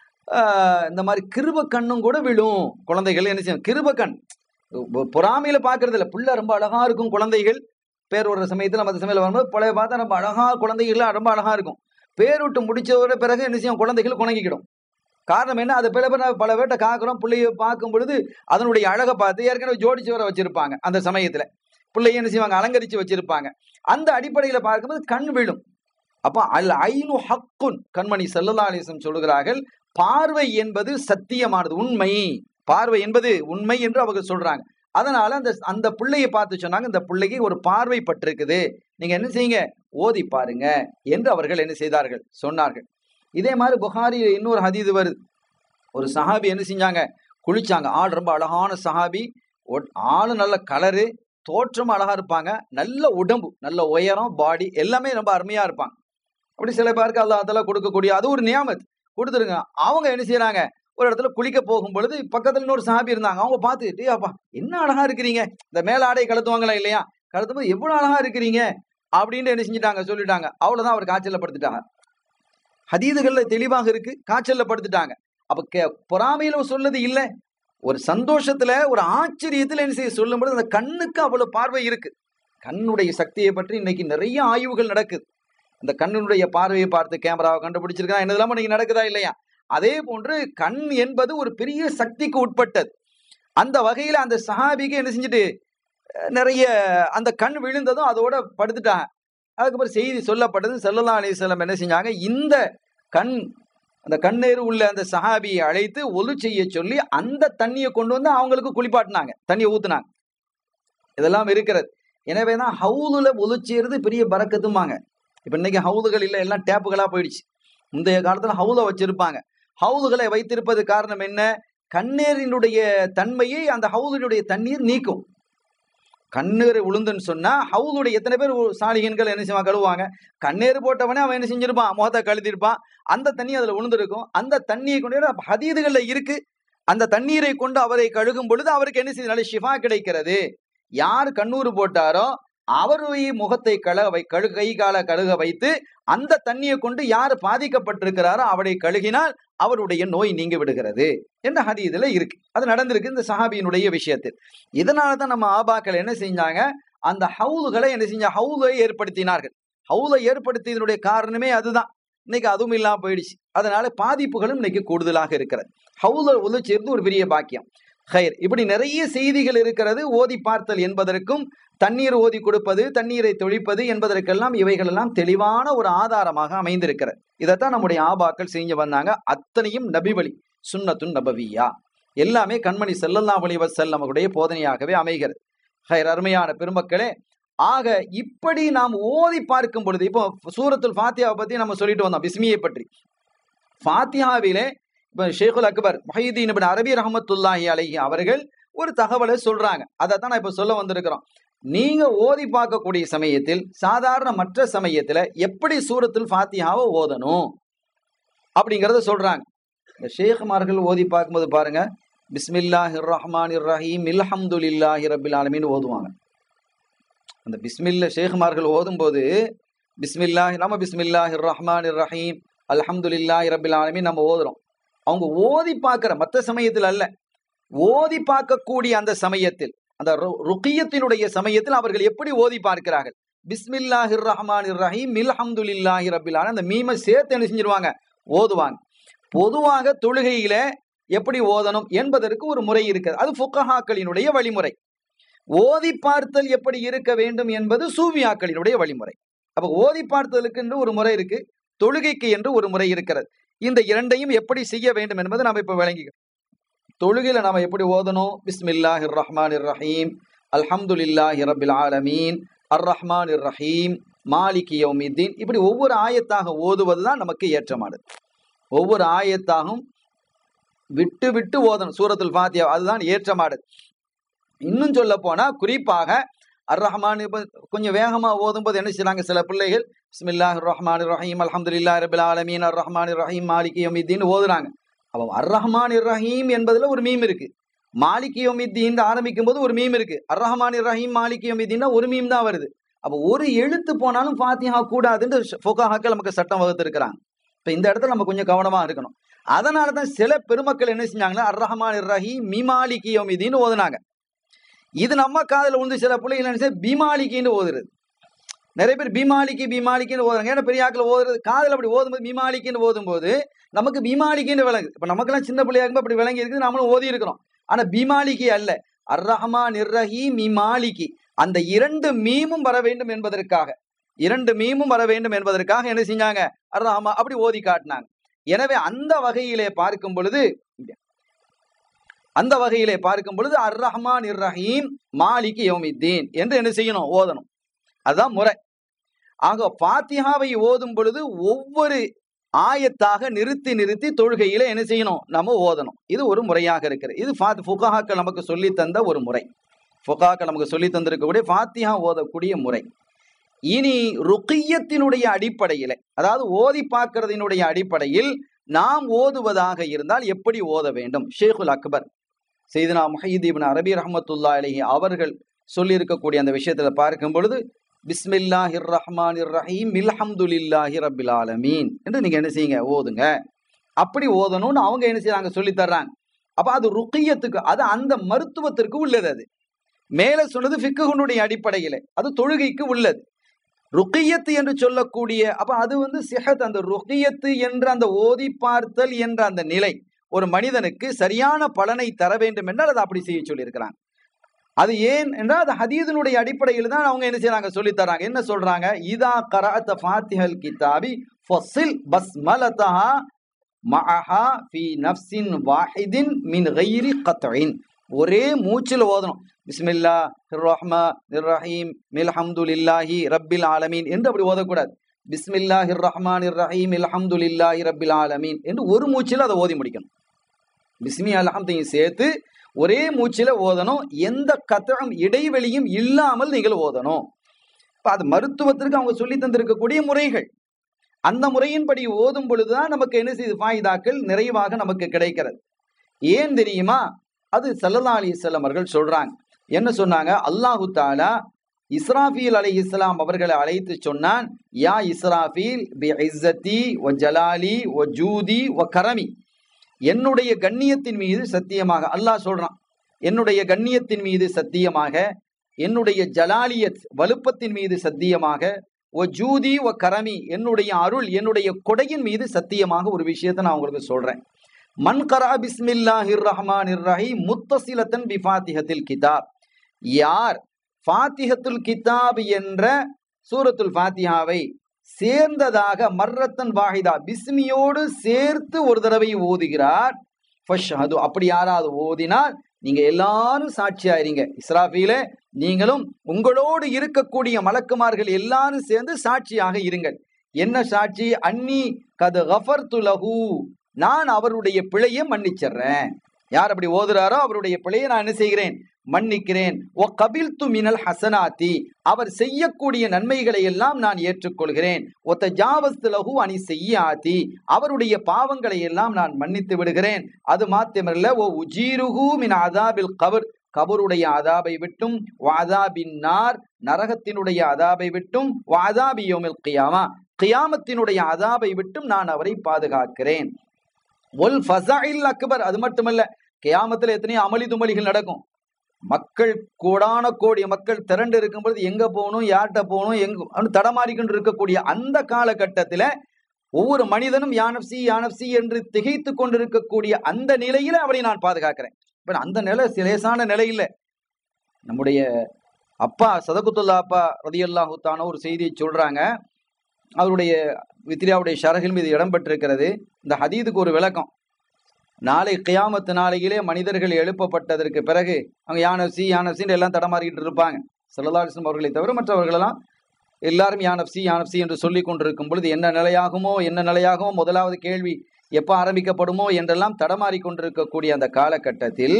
ஆஹ் இந்த மாதிரி கிருப கண்ணும் கூட விழும் குழந்தைகள் என்ன செய்யும் கிருப கண் பொ- பொறாமையில பாக்குறது இல்ல புள்ள ரொம்ப அழகா இருக்கும் குழந்தைகள் பேர் விடுற சமயத்துல மற்ற சமயத்தில் வரும்போது பழைய பார்த்தா ரொம்ப அழகா குழந்தைகள்லாம் ரொம்ப அழகா இருக்கும் பேர் விட்டு முடிச்சதோட பிறகு என்ன செய்யும் குழந்தைகள் குணங்கிக்கிடும் காரணம் என்ன அது பல பேர் நான் பல பேர்ட்ட காக்குறோம் பிள்ளைய பார்க்கும் பொழுது அதனுடைய அழகை பார்த்து ஏற்கனவே ஜோடிச்சு வர வச்சிருப்பாங்க அந்த சமயத்துல பிள்ளைய என்ன செய்வாங்க அலங்கரிச்சு வச்சிருப்பாங்க அந்த அடிப்படையில பார்க்கும்போது கண் விழும் அப்ப அல் ஐனு ஹக்குன் கண்மணி செல்லல்லா அலிசம் சொல்லுகிறார்கள் பார்வை என்பது சத்தியமானது உண்மை பார்வை என்பது உண்மை என்று அவங்க சொல்றாங்க அதனால அந்த அந்த பிள்ளையை பார்த்து சொன்னாங்க இந்த பிள்ளைக்கு ஒரு பார்வை பட்டிருக்குது நீங்க என்ன செய்யுங்க ஓதி பாருங்க என்று அவர்கள் என்ன செய்தார்கள் சொன்னார்கள் இதே மாதிரி புகாரி இன்னொரு ஹதீது வருது ஒரு சஹாபி என்ன செஞ்சாங்க குளிச்சாங்க ஆள் ரொம்ப அழகான சஹாபி ஒட்- ஆளு நல்ல கலரு தோற்றம் அழகா இருப்பாங்க நல்ல உடம்பு நல்ல உயரம் பாடி எல்லாமே ரொம்ப அருமையா இருப்பாங்க அப்படி சில பேருக்கு அல்லா அதெல்லாம் கொடுக்கக்கூடிய அது ஒரு நியாமத் கொடுத்துருங்க அவங்க என்ன செய்யறாங்க ஒரு இடத்துல குளிக்க போகும் பொழுது பக்கத்துல இன்னொரு சாபி இருந்தாங்க அவங்க பார்த்துட்டு அப்பா என்ன அழகா இருக்கிறீங்க இந்த மேல ஆடை கழுத்துவாங்களா இல்லையா கழுத்தும் போது எவ்வளவு அழகா இருக்கிறீங்க அப்படின்னு என்ன செஞ்சுட்டாங்க சொல்லிட்டாங்க அவ்வளவுதான் அவர் காய்ச்சல்ல படுத்துட்டாங்க ஹதீதுகள்ல தெளிவாக இருக்கு காய்ச்சல்ல படுத்துட்டாங்க அப்ப கே- பொறாமையில சொல்லுது இல்ல ஒரு சந்தோஷத்துல ஒரு ஆச்சரியத்துல என்ன செய்ய சொல்லும் பொழுது அந்த கண்ணுக்கு அவ்வளவு பார்வை இருக்கு கண்ணுடைய சக்தியை பற்றி இன்னைக்கு நிறைய ஆய்வுகள் நடக்குது அந்த கண்ணினுடைய பார்வையை பார்த்து கேமராவை கண்டுபிடிச்சிருக்கான் என்னதெல்லாம் இன்னைக்கு நடக்குதா இல்லையா அதே போன்று கண் என்பது ஒரு பெரிய சக்திக்கு உட்பட்டது அந்த வகையில அந்த சஹாபிக்கு என்ன செஞ்சுட்டு அஹ், நிறைய அந்த கண் விழுந்ததும் அதோட படுத்துட்டாங்க அதுக்கப்புறம் செய்தி சொல்லப்பட்டது செல்லல்லா அலிஸ்லாம் என்ன செஞ்சாங்க இந்த கண் அந்த கண்ணீர் உள்ள அந்த சஹாபியை அழைத்து ஒலு செய்ய சொல்லி அந்த தண்ணியை கொண்டு வந்து அவங்களுக்கு குளிப்பாட்டினாங்க தண்ணியை ஊத்துனாங்க இதெல்லாம் இருக்கிறது எனவே தான் ஹவுதுல ஒலு செய்யறது பெரிய பறக்கத்துமாங்க இப்ப இன்னைக்கு ஹவுதுகள் இல்லை எல்லாம் டேப்புகளா போயிடுச்சு முந்தைய காலத்துல ஹவுல வச்சிருப்பாங்க ஹவுதுகளை வைத்திருப்பது காரணம் என்ன கண்ணீரினுடைய தன்மையை அந்த ஹவுதினுடைய தண்ணீர் நீக்கும் கண்ணீர் உளுந்துன்னு சொன்னா ஹவுதுடைய எத்தனை பேர் சாலிகன்கள் என்ன செய்வாங்க கழுவுவாங்க கண்ணீர் போட்டவனே அவன் என்ன செஞ்சிருப்பான் முகத்தை கழுத்திருப்பான் அந்த தண்ணி அதுல உளுந்திருக்கும் அந்த தண்ணியை கொண்டு ஹதீதுகள்ல இருக்கு அந்த தண்ணீரை கொண்டு அவரை கழுகும் பொழுது அவருக்கு என்ன செய்ய நல்ல ஷிஃபா கிடைக்கிறது யார் கண்ணூறு போட்டாரோ அவருடைய முகத்தை கழுக வை கழு கை கால கழுக வைத்து அந்த தண்ணியை கொண்டு யார் பாதிக்கப்பட்டிருக்கிறாரோ அவரை கழுகினால் அவருடைய நோய் நீங்க விடுகிறது என்ற ஹதீதுல இருக்கு அது நடந்திருக்கு இந்த சஹாபியினுடைய விஷயத்தில் இதனால தான் நம்ம ஆபாக்கள் என்ன செஞ்சாங்க அந்த ஹவுதுகளை என்ன செஞ்ச ஹவுதை ஏற்படுத்தினார்கள் ஹவுதை ஏற்படுத்தியதனுடைய காரணமே அதுதான் இன்னைக்கு அதுவும் இல்லாம போயிடுச்சு அதனால பாதிப்புகளும் இன்னைக்கு கூடுதலாக இருக்கிறது ஹவுல உதவி சேர்ந்து ஒரு பெரிய பாக்கியம் ஹைர் இப்படி நிறைய செய்திகள் இருக்கிறது ஓதி பார்த்தல் என்பதற்கும் தண்ணீர் ஓதி கொடுப்பது தண்ணீரை தொழிப்பது என்பதற்கெல்லாம் இவைகள் எல்லாம் தெளிவான ஒரு ஆதாரமாக அமைந்திருக்கிறது இதைத்தான் நம்முடைய ஆபாக்கள் செஞ்சு வந்தாங்க அத்தனையும் நபிவழி சுன்னத்துன் நபவியா எல்லாமே கண்மணி செல்லல்லா வழிவ செல்லமுடைய போதனையாகவே அமைகிறது ஹைர் அருமையான பெருமக்களே ஆக இப்படி நாம் ஓதி பார்க்கும் பொழுது இப்போ சூரத்துல் ஃபாத்தியாவை பத்தி நம்ம சொல்லிட்டு வந்தோம் பிஸ்மியை பற்றி ஃபாத்தியாவிலே இப்போ ஷேகுல் அக்பர் மொஹீதீன் இபின் அரபி ரஹமத்துல்லாஹி அலைஹி அவர்கள் ஒரு தகவலை சொல்றாங்க அதை தான் நான் இப்போ சொல்ல வந்திருக்கிறோம் நீங்க ஓதி பார்க்கக்கூடிய சமயத்தில் சாதாரண மற்ற சமயத்துல எப்படி சூரத்துல் ஃபாத்தியாவை ஓதணும் அப்படிங்கிறத சொல்றாங்க இந்த ஷேகுமார்கள் ஓதி பார்க்கும்போது பாருங்க பிஸ்மில்லாஹிர் ரஹ்மான் ரஹீம் இல்ஹம்துலில்லாஹி ரபில் ஆலமின்னு ஓதுவாங்க அந்த பிஸ்மில்ல ஷேகுமார்கள் ஓதும்போது பிஸ்மில்லாஹி நம்ம பிஸ்மில்லாஹிர் ரஹ்மான் ரஹீம் அல்ஹம்துலில்லாஹி ரபில் ஆலமின் நம்ம ஓதுறோம் அவங்க ஓதி பார்க்கிற மற்ற சமயத்தில் அல்ல ஓதி பார்க்கக்கூடிய அந்த சமயத்தில் அந்த ருக்கியத்தினுடைய சமயத்தில் அவர்கள் எப்படி ஓதி பார்க்கிறார்கள் பிஸ்மில்லாஹிர் ரஹ்மான் ரஹீம் மில்ஹம்துலில்லாஹி ரபில் அந்த மீமை சேர்த்து என்ன செஞ்சிருவாங்க ஓதுவாங்க பொதுவாக தொழுகையில எப்படி ஓதணும் என்பதற்கு ஒரு முறை இருக்குது அது ஃபுக்கஹாக்களினுடைய வழிமுறை ஓதி பார்த்தல் எப்படி இருக்க வேண்டும் என்பது சூவியாக்களினுடைய வழிமுறை அப்ப ஓதி பார்த்தலுக்கு என்று ஒரு முறை இருக்கு தொழுகைக்கு என்று ஒரு முறை இருக்கிறது இந்த இரண்டையும் எப்படி செய்ய வேண்டும் என்பதை நாம் இப்ப விளங்கிக்கிறோம் தொழுகையில நாம எப்படி ஓதணும் பிஸ்மில்லாஹ் ரஹ்மான் ரஹீம் அல்ஹம்துலில்லாஹி ரபில் ஆலமீன் அர் ரஹ்மான் ரஹீம் மாலிக் யௌமித்தீன் இப்படி ஒவ்வொரு ஆயத்தாக ஓதுவது தான் நமக்கு ஏற்றமானது ஒவ்வொரு ஆயத்தாகவும் விட்டு விட்டு ஓதணும் சூரத்துல் ஃபாத்தியா அதுதான் ஏற்றமானது இன்னும் சொல்ல போனா குறிப்பாக அர் ரஹ்மான் இப்போ கொஞ்சம் வேகமா ஓதும்போது என்ன செய்றாங்க சில பிள்ளைகள் பிஸ்மில்லாஹ் ரஹ்மான் ரஹீம் அல்ஹம்துலில்லாஹ் ரபில் ஆலமீன் அர் ரஹ்மான் ரஹீம் மாலிக் யௌமித்தீன் ஓதுறாங்க அப்போ அர் ரஹ்மான் ரஹீம் என்பதுல ஒரு மீம் இருக்கு மாலிக் யௌமித்தீன் ஆரம்பிக்கும் போது ஒரு மீம் இருக்கு அர் ரஹ்மான் ரஹீம் மாலிக் யௌமித்தீன் ஒரு மீம் தான் வருது அப்போ ஒரு எழுத்து போனாலும் ஃபாத்திஹா கூடாதுன்னு ஃபொகாஹாக்கள் நமக்கு சட்டம் வகுத்து இருக்கிறாங்க இப்போ இந்த இடத்துல நம்ம கொஞ்சம் கவனமா இருக்கணும் அதனால தான் சில பெருமக்கள் என்ன செஞ்சாங்கன்னா அர் ரஹ்மான் ரஹீம் மிமாலிக் யௌமித்தீன் ஓதுனாங்க இது நம்ம காதுல உண்டு சில பிள்ளைகள் என்ன செய்ய பீமாலிக்கின்னு ஓதுறது நிறைய பேர் பீமாலிக்கு பீமாலிக்குன்னு ஓதுறாங்க ஏன்னா பெரிய ஆக்கள் ஓதுறது காதில் அப்படி ஓதும்போது பீமாலிக்குன்னு ஓதும்போது நமக்கு பீமாலிக்குன்னு விளங்குது இப்போ நமக்கெல்லாம் சின்ன பிள்ளையா இருக்கும்போது அப்படி விளங்கி இருக்குது நம்மளும் ஓதி இருக்கிறோம் ஆனா பீமாலிக்கு அல்ல அர் ரஹ்மான் நிர்ரஹி மிமாலிகி அந்த இரண்டு மீமும் வர வேண்டும் என்பதற்காக இரண்டு மீமும் வர வேண்டும் என்பதற்காக என்ன செஞ்சாங்க அர் ரஹ்மா அப்படி ஓதி காட்டினாங்க எனவே அந்த வகையிலே பார்க்கும் பொழுது அந்த வகையிலே பார்க்கும் பொழுது அர் ரஹ்மான் இர் ரஹீம் மாலிக் யௌமித்தீன் என்று என்ன செய்யணும் ஓதணும் அதுதான் முறை ஆக பாத்தியாவை ஓதும் பொழுது ஒவ்வொரு ஆயத்தாக நிறுத்தி நிறுத்தி தொழுகையில என்ன செய்யணும் நம்ம ஓதணும் இது ஒரு முறையாக இருக்கிறது இது ஃபுகாக்கள் நமக்கு சொல்லி தந்த ஒரு முறை ஃபுகாக்கள் நமக்கு சொல்லி தந்திருக்கக்கூடிய ஃபாத்தியா ஓதக்கூடிய முறை இனி ருக்கியத்தினுடைய அடிப்படையில அதாவது ஓதி பார்க்கறதினுடைய அடிப்படையில் நாம் ஓதுவதாக இருந்தால் எப்படி ஓத வேண்டும் ஷேகுல் அக்பர் செய்தனா முஹீதீபின் அரபி ரஹமத்துல்லா அலஹி அவர்கள் சொல்லியிருக்கக்கூடிய அந்த விஷயத்துல பார்க்கும் பொழுது பிஸ்மில்லாஹிர் ரஹ்மான் ரஹீம் இல்ஹம்துலில்லாஹி ரபில் ஆலமீன் என்று நீங்க என்ன செய்யுங்க ஓதுங்க அப்படி ஓதணும்னு அவங்க என்ன செய்யறாங்க சொல்லி தர்றாங்க அப்ப அது ருக்கியத்துக்கு அது அந்த மருத்துவத்திற்கு உள்ளது அது மேல சொன்னது ஃபிக்குனுடைய அடிப்படையில அது தொழுகைக்கு உள்ளது ருக்கியத்து என்று சொல்லக்கூடிய அப்ப அது வந்து சிஹத் அந்த ருக்கியத்து என்ற அந்த ஓதி பார்த்தல் என்ற அந்த நிலை ஒரு மனிதனுக்கு சரியான பலனை தர வேண்டும் என்றால் அதை அப்படி செய்ய சொல்லியிருக்கிறாங்க அது ஏன் என்றால் அது ஹதீதனுடைய அடிப்படையில் தான் அவங்க என்ன செய்யறாங்க சொல்லி தராங்க என்ன சொல்றாங்க இதா கராத்த ஃபாத்திஹல் கிதாபி ஃபஸில் பஸ்மலதஹா மஅஹா ஃபி நஃப்ஸின் வாஹிதின் மின் கைரி கத்இன் ஒரே மூச்சில் ஓதணும் பிஸ்மில்லா ரஹ்மா ரஹீம் மில்ஹம்துலில்லாஹி ரப்பில் ஆலமீன் என்று அப்படி ஓதக்கூடாது பிஸ்மில்லாஹிர் ரஹ்மான் ரஹீம் இல்ஹம்துலில்லாஹி ரப்பில் ஆலமீன் என்று ஒரு மூச்சில் அதை ஓதி முடிக்கணும் பிஸ்மி அல்ஹம்தையும் சேர்த்து ஒரே மூச்சில் ஓதணும் எந்த கத்தகம் இடைவெளியும் இல்லாமல் நீங்கள் ஓதணும் இப்போ அது மருத்துவத்திற்கு அவங்க சொல்லி தந்திருக்கக்கூடிய முறைகள் அந்த முறையின்படி ஓதும் பொழுதுதான் நமக்கு என்ன செய்து ஃபாயிதாக்கள் நிறைவாக நமக்கு கிடைக்கிறது ஏன் தெரியுமா அது சல்லல்லா அலி இஸ்லாம் அவர்கள் சொல்றாங்க என்ன சொன்னாங்க அல்லாஹு தாலா இஸ்ராஃபீல் அலை இஸ்லாம் அவர்களை அழைத்து சொன்னான் யா இஸ்ராஃபீல் பி இஸ்ஸத்தி ஒ ஜலாலி ஒ ஜூதி ஒ கரமி என்னுடைய கண்ணியத்தின் மீது சத்தியமாக அல்லாஹ் சொல்றான் என்னுடைய கண்ணியத்தின் மீது சத்தியமாக என்னுடைய ஜலாலியத் வலுப்பத்தின் மீது சத்தியமாக ஒ ஜூதி ஒ கரமி என்னுடைய அருள் என்னுடைய கொடையின் மீது சத்தியமாக ஒரு விஷயத்தை நான் உங்களுக்கு சொல்றேன் மன் கரா பிஸ்மில்லாஹிர் ரஹ்மான் ரஹீம் முத்தசிலத்தன் பி ஃபாத்திஹத்தில் கிதாப் யார் ஃபாத்திஹத்துல் கிதாப் என்ற சூரத்துல் ஃபாத்திஹாவை சேர்ந்ததாக மர்ரத்தன் வாஹிதா பிஸ்மியோடு சேர்த்து ஒரு தடவை ஓதுகிறார் ஃபஷ்ஹது அப்படி யாராவது ஓதினால் நீங்க எல்லாரும் சாட்சியாயிருங்க இஸ்ராஃபீல நீங்களும் உங்களோடு இருக்கக்கூடிய மலக்குமார்கள் எல்லாரும் சேர்ந்து சாட்சியாக இருங்கள் என்ன சாட்சி அன்னி கது கஃபர்து லஹு நான் அவருடைய பிழையை மன்னிச்சிடுறேன் யார் அப்படி ஓதுறாரோ அவருடைய பிழையை நான் என்ன செய்கிறேன் மன்னிக்கிறேன் ஓ கபில் மினல் ஹசனாத்தி அவர் செய்யக்கூடிய நன்மைகளை எல்லாம் நான் ஏற்றுக்கொள்கிறேன் ஒத்த ஜாவஸ்து லஹு அணி செய்யாத்தி அவருடைய பாவங்களை எல்லாம் நான் மன்னித்து விடுகிறேன் அது மாத்திரமல்ல ஓ உஜீருஹு மின் அதாபில் கபர் கபருடைய அதாபை விட்டும் வாதாபின் நார் நரகத்தினுடைய அதாபை விட்டும் வாதாபி யோமில் கியாமா கியாமத்தினுடைய அதாபை விட்டும் நான் அவரை பாதுகாக்கிறேன் ஒல் ஃபசாயில் அக்பர் அது மட்டுமல்ல கியாமத்துல எத்தனையோ அமளி துமளிகள் நடக்கும் மக்கள் கோடான கோடி மக்கள் திரண்டு இருக்கும் பொழுது எங்க போகணும் யார்கிட்ட போகணும் எங்க தடமாறிக்கொண்டு இருக்கக்கூடிய அந்த காலகட்டத்துல ஒவ்வொரு மனிதனும் யானப்சி யானப்சி என்று திகைத்து கொண்டிருக்கக்கூடிய அந்த நிலையில அவரை நான் பாதுகாக்கிறேன் இப்ப அந்த நிலை லேசான நிலை இல்லை நம்முடைய அப்பா சதகுத்துல்லா அப்பா ரதியல்லாஹு தான ஒரு செய்தியை சொல்றாங்க அவருடைய வித்ரியாவுடைய ஷரகில் மீது இடம்பெற்றிருக்கிறது இந்த ஹதீதுக்கு ஒரு விளக்கம் நாளை கியாமத்து நாளையிலே மனிதர்கள் எழுப்பப்பட்டதற்கு பிறகு அவங்க யானப்சி யானப்சின்னு எல்லாம் தடமாறிக்கிட்டு இருப்பாங்க சல்லல்லாஸ்லம் அவர்களை தவிர மற்றவர்களெல்லாம் எல்லாரும் யானப்சி யானப்சி என்று சொல்லி கொண்டிருக்கும் பொழுது என்ன நிலையாகுமோ என்ன நிலையாகுமோ முதலாவது கேள்வி எப்போ ஆரம்பிக்கப்படுமோ என்றெல்லாம் தடமாறி கொண்டிருக்கக்கூடிய அந்த காலகட்டத்தில்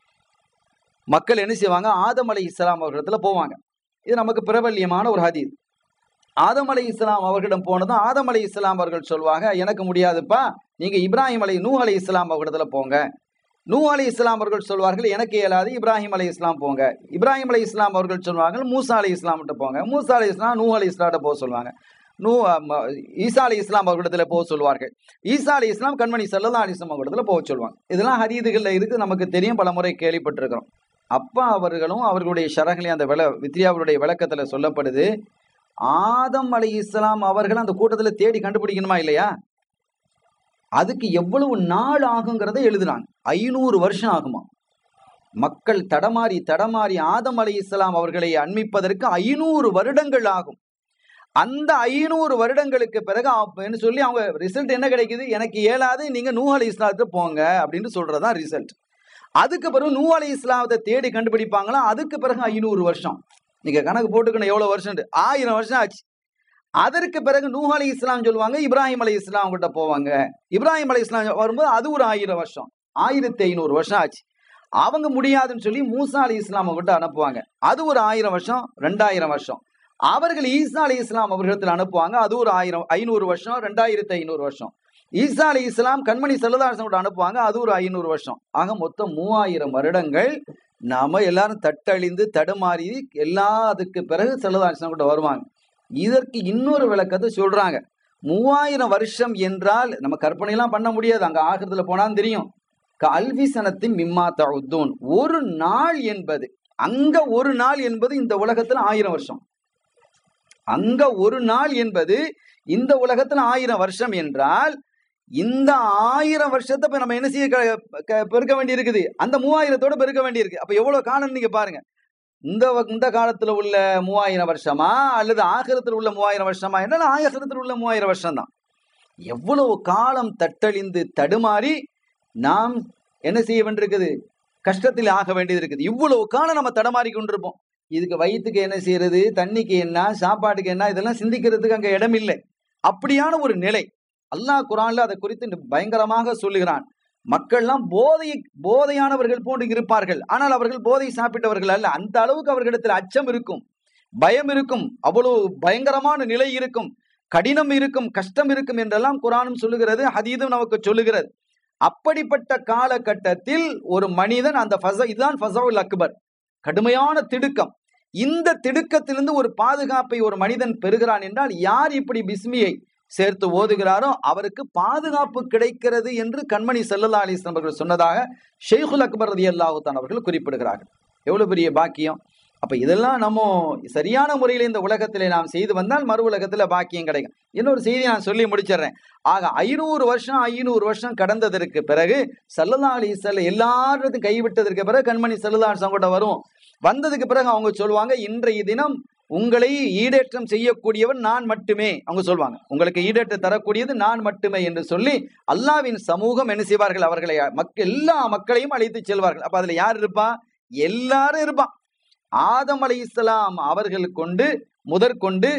மக்கள் என்ன செய்வாங்க ஆதம் அலை இஸ்லாம் அவர்களிடத்துல போவாங்க இது நமக்கு பிரபல்யமான ஒரு ஹதீஸ் ஆதம் அலை இஸ்லாம் அவர்களிடம் போனதும் ஆதம் அலை இஸ்லாம் அவர்கள் சொல்வாங்க எனக்கு முடியாதுப்பா நீங்க இப்ராஹிம் அலை நூ அலை இஸ்லாம் அவர்களிடத்துல போங்க நூ அலை இஸ்லாம் அவர்கள் சொல்வார்கள் எனக்கு இயலாது இப்ராஹிம் அலை இஸ்லாம் போங்க இப்ராஹிம் அலை இஸ்லாம் அவர்கள் சொல்வாங்க மூசா அலை இஸ்லாம்கிட்ட போங்க மூசா அலை இஸ்லாம் நூ அலை இஸ்லாம்கிட்ட போக சொல்லுவாங்க நூ ஈசா அலி இஸ்லாம் அவர்களிடத்துல போக சொல்வார்கள் ஈசா அலி இஸ்லாம் கண்மணி சல்லா அலி இஸ்லாம் அவர்களிடத்துல போக சொல்லுவாங்க இதெல்லாம் ஹதீதுகள்ல இருக்கு நமக்கு தெரியும் பல முறை கேள்விப்பட்டிருக்கிறோம் அப்பா அவர்களும் அவர்களுடைய ஷரகலையும் அந்த விள வித்யாவுடைய விளக்கத்துல சொல்லப்படுது ஆதம் அலி இஸ்லாம் அவர்கள் அந்த கூட்டத்துல தேடி கண்டுபிடிக்கணுமா இல்லையா அதுக்கு எவ்வளவு நாள் ஆகுங்கிறத எழுதுனாங்க ஐநூறு வருஷம் ஆகுமா மக்கள் தடமாறி தடமாறி ஆதம் அலி இஸ்லாம் அவர்களை அண்மிப்பதற்கு ஐநூறு வருடங்கள் ஆகும் அந்த ஐநூறு வருடங்களுக்கு பிறகு அப்படின்னு சொல்லி அவங்க ரிசல்ட் என்ன கிடைக்குது எனக்கு ஏழாது நீங்க நூ அலி இஸ்லாத்துக்கு போங்க அப்படின்னு சொல்றதா ரிசல்ட் அதுக்கு பிறகு நூ அலி இஸ்லாமத்தை தேடி கண்டுபிடிப்பாங்களா அதுக்கு பிறகு ஐநூறு வருஷம் நீங்க கணக்கு போட்டுக்கணும் எவ்வளவு வருஷம் ஆயிரம் வருஷம் ஆச்சு அதற்கு பிறகு நூ அலி இஸ்லாம் சொல்லுவாங்க இப்ராஹிம் அலி இஸ்லாம் கிட்ட போவாங்க இப்ராஹிம் அலி இஸ்லாம் வரும்போது அது ஒரு ஆயிரம் வருஷம் ஆயிரத்தி ஐநூறு வருஷம் ஆச்சு அவங்க முடியாதுன்னு சொல்லி மூசா அலி இஸ்லாம் கிட்ட அனுப்புவாங்க அது ஒரு ஆயிரம் வருஷம் ரெண்டாயிரம் வருஷம் அவர்கள் ஈசா அலி இஸ்லாம் அவர்களிடத்தில் அனுப்புவாங்க அது ஒரு ஆயிரம் ஐநூறு வருஷம் ரெண்டாயிரத்தி ஐநூறு வருஷம் ஈசா அலி இஸ்லாம் கண்மணி செல்லதாசன் அனுப்புவாங்க அது ஒரு ஐநூறு வருஷம் ஆக மொத்தம் மூவாயிரம் வருடங்கள் நாம எல்லாரும் தட்டழிந்து தடுமாறி எல்லாத்துக்கு பிறகு செல்லதாசன் கூட வருவாங்க இதற்கு இன்னொரு விளக்கத்தை சொல்றாங்க மூவாயிரம் வருஷம் என்றால் நம்ம கற்பனைலாம் பண்ண முடியாது அங்க ஆகிறதுல போனாலும் தெரியும் கல்வி சனத்தின் மிம்மா தவுத்தூன் ஒரு நாள் என்பது அங்க ஒரு நாள் என்பது இந்த உலகத்துல ஆயிரம் வருஷம் அங்க ஒரு நாள் என்பது இந்த உலகத்துல ஆயிரம் வருஷம் என்றால் இந்த ஆயிரம் வருஷத்தை இப்ப நம்ம என்ன செய்ய பெருக்க வேண்டி இருக்குது அந்த மூவாயிரத்தோட பெருக்க வேண்டி இருக்கு அப்ப எவ்வளவு காலம் நீங்க பாருங்க இந்த இந்த காலத்துல உள்ள மூவாயிரம் வருஷமா அல்லது ஆகிரத்தில் உள்ள மூவாயிரம் வருஷமா என்ன ஆயிரத்தில் உள்ள மூவாயிரம் வருஷம் தான் எவ்வளவு காலம் தட்டழிந்து தடுமாறி நாம் என்ன செய்ய வேண்டியிருக்குது கஷ்டத்தில் ஆக வேண்டியது இருக்குது இவ்வளவு காலம் நம்ம தடமாறி கொண்டிருப்போம் இதுக்கு வயிற்றுக்கு என்ன செய்யறது தண்ணிக்கு என்ன சாப்பாட்டுக்கு என்ன இதெல்லாம் சிந்திக்கிறதுக்கு அங்க இடம் இல்லை அப்படியான ஒரு நிலை அல்லாஹ் குரான்ல அதை குறித்து பயங்கரமாக சொல்லுகிறான் மக்கள்லாம் போதை போதையானவர்கள் போன்று இருப்பார்கள் ஆனால் அவர்கள் போதை சாப்பிட்டவர்கள் அல்ல அந்த அளவுக்கு அவர்களிடத்தில் அச்சம் இருக்கும் பயம் இருக்கும் அவ்வளவு பயங்கரமான நிலை இருக்கும் கடினம் இருக்கும் கஷ்டம் இருக்கும் என்றெல்லாம் குரானும் சொல்லுகிறது ஹதீதும் நமக்கு சொல்லுகிறது அப்படிப்பட்ட காலகட்டத்தில் ஒரு மனிதன் அந்த ஃபச இதுதான் ஃபசவுல் அக்பர் கடுமையான திடுக்கம் இந்த திடுக்கத்திலிருந்து ஒரு பாதுகாப்பை ஒரு மனிதன் பெறுகிறான் என்றால் யார் இப்படி பிஸ்மியை சேர்த்து ஓதுகிறாரோ அவருக்கு பாதுகாப்பு கிடைக்கிறது என்று கண்மணி செல்லல்லா அலிஸ்லாம் அவர்கள் சொன்னதாக ஷெய்குல் அக்பர் ரதி அல்லாஹுத்தான் அவர்கள் குறிப்பிடுகிறார்கள் எவ்வளவு பெரிய பாக்கியம் அப்ப இதெல்லாம் நம்ம சரியான முறையில் இந்த உலகத்திலே நாம் செய்து வந்தால் மறு உலகத்துல பாக்கியம் கிடைக்கும் இன்னொரு செய்தி நான் சொல்லி முடிச்சிடுறேன் ஆக ஐநூறு வருஷம் ஐநூறு வருஷம் கடந்ததற்கு பிறகு சல்லல்லா அலி செல்ல எல்லாருக்கும் கைவிட்டதற்கு பிறகு கண்மணி சல்லல்லா கூட வரும் வந்ததுக்கு பிறகு அவங்க சொல்லுவாங்க இன்றைய தினம் உங்களை ஈடேற்றம் செய்யக்கூடியவன் நான் மட்டுமே அவங்க சொல்லுவாங்க உங்களுக்கு ஈடேற்றம் தரக்கூடியது நான் மட்டுமே என்று சொல்லி அல்லாவின் சமூகம் என்ன செய்வார்கள் அவர்களை மக்கள் எல்லா மக்களையும் அழைத்து செல்வார்கள் அப்ப அதுல யார் இருப்பா எல்லாரும் இருப்பான் ஆதம் அலை இஸ்லாம் அவர்கள் கொண்டு முதற்கொண்டு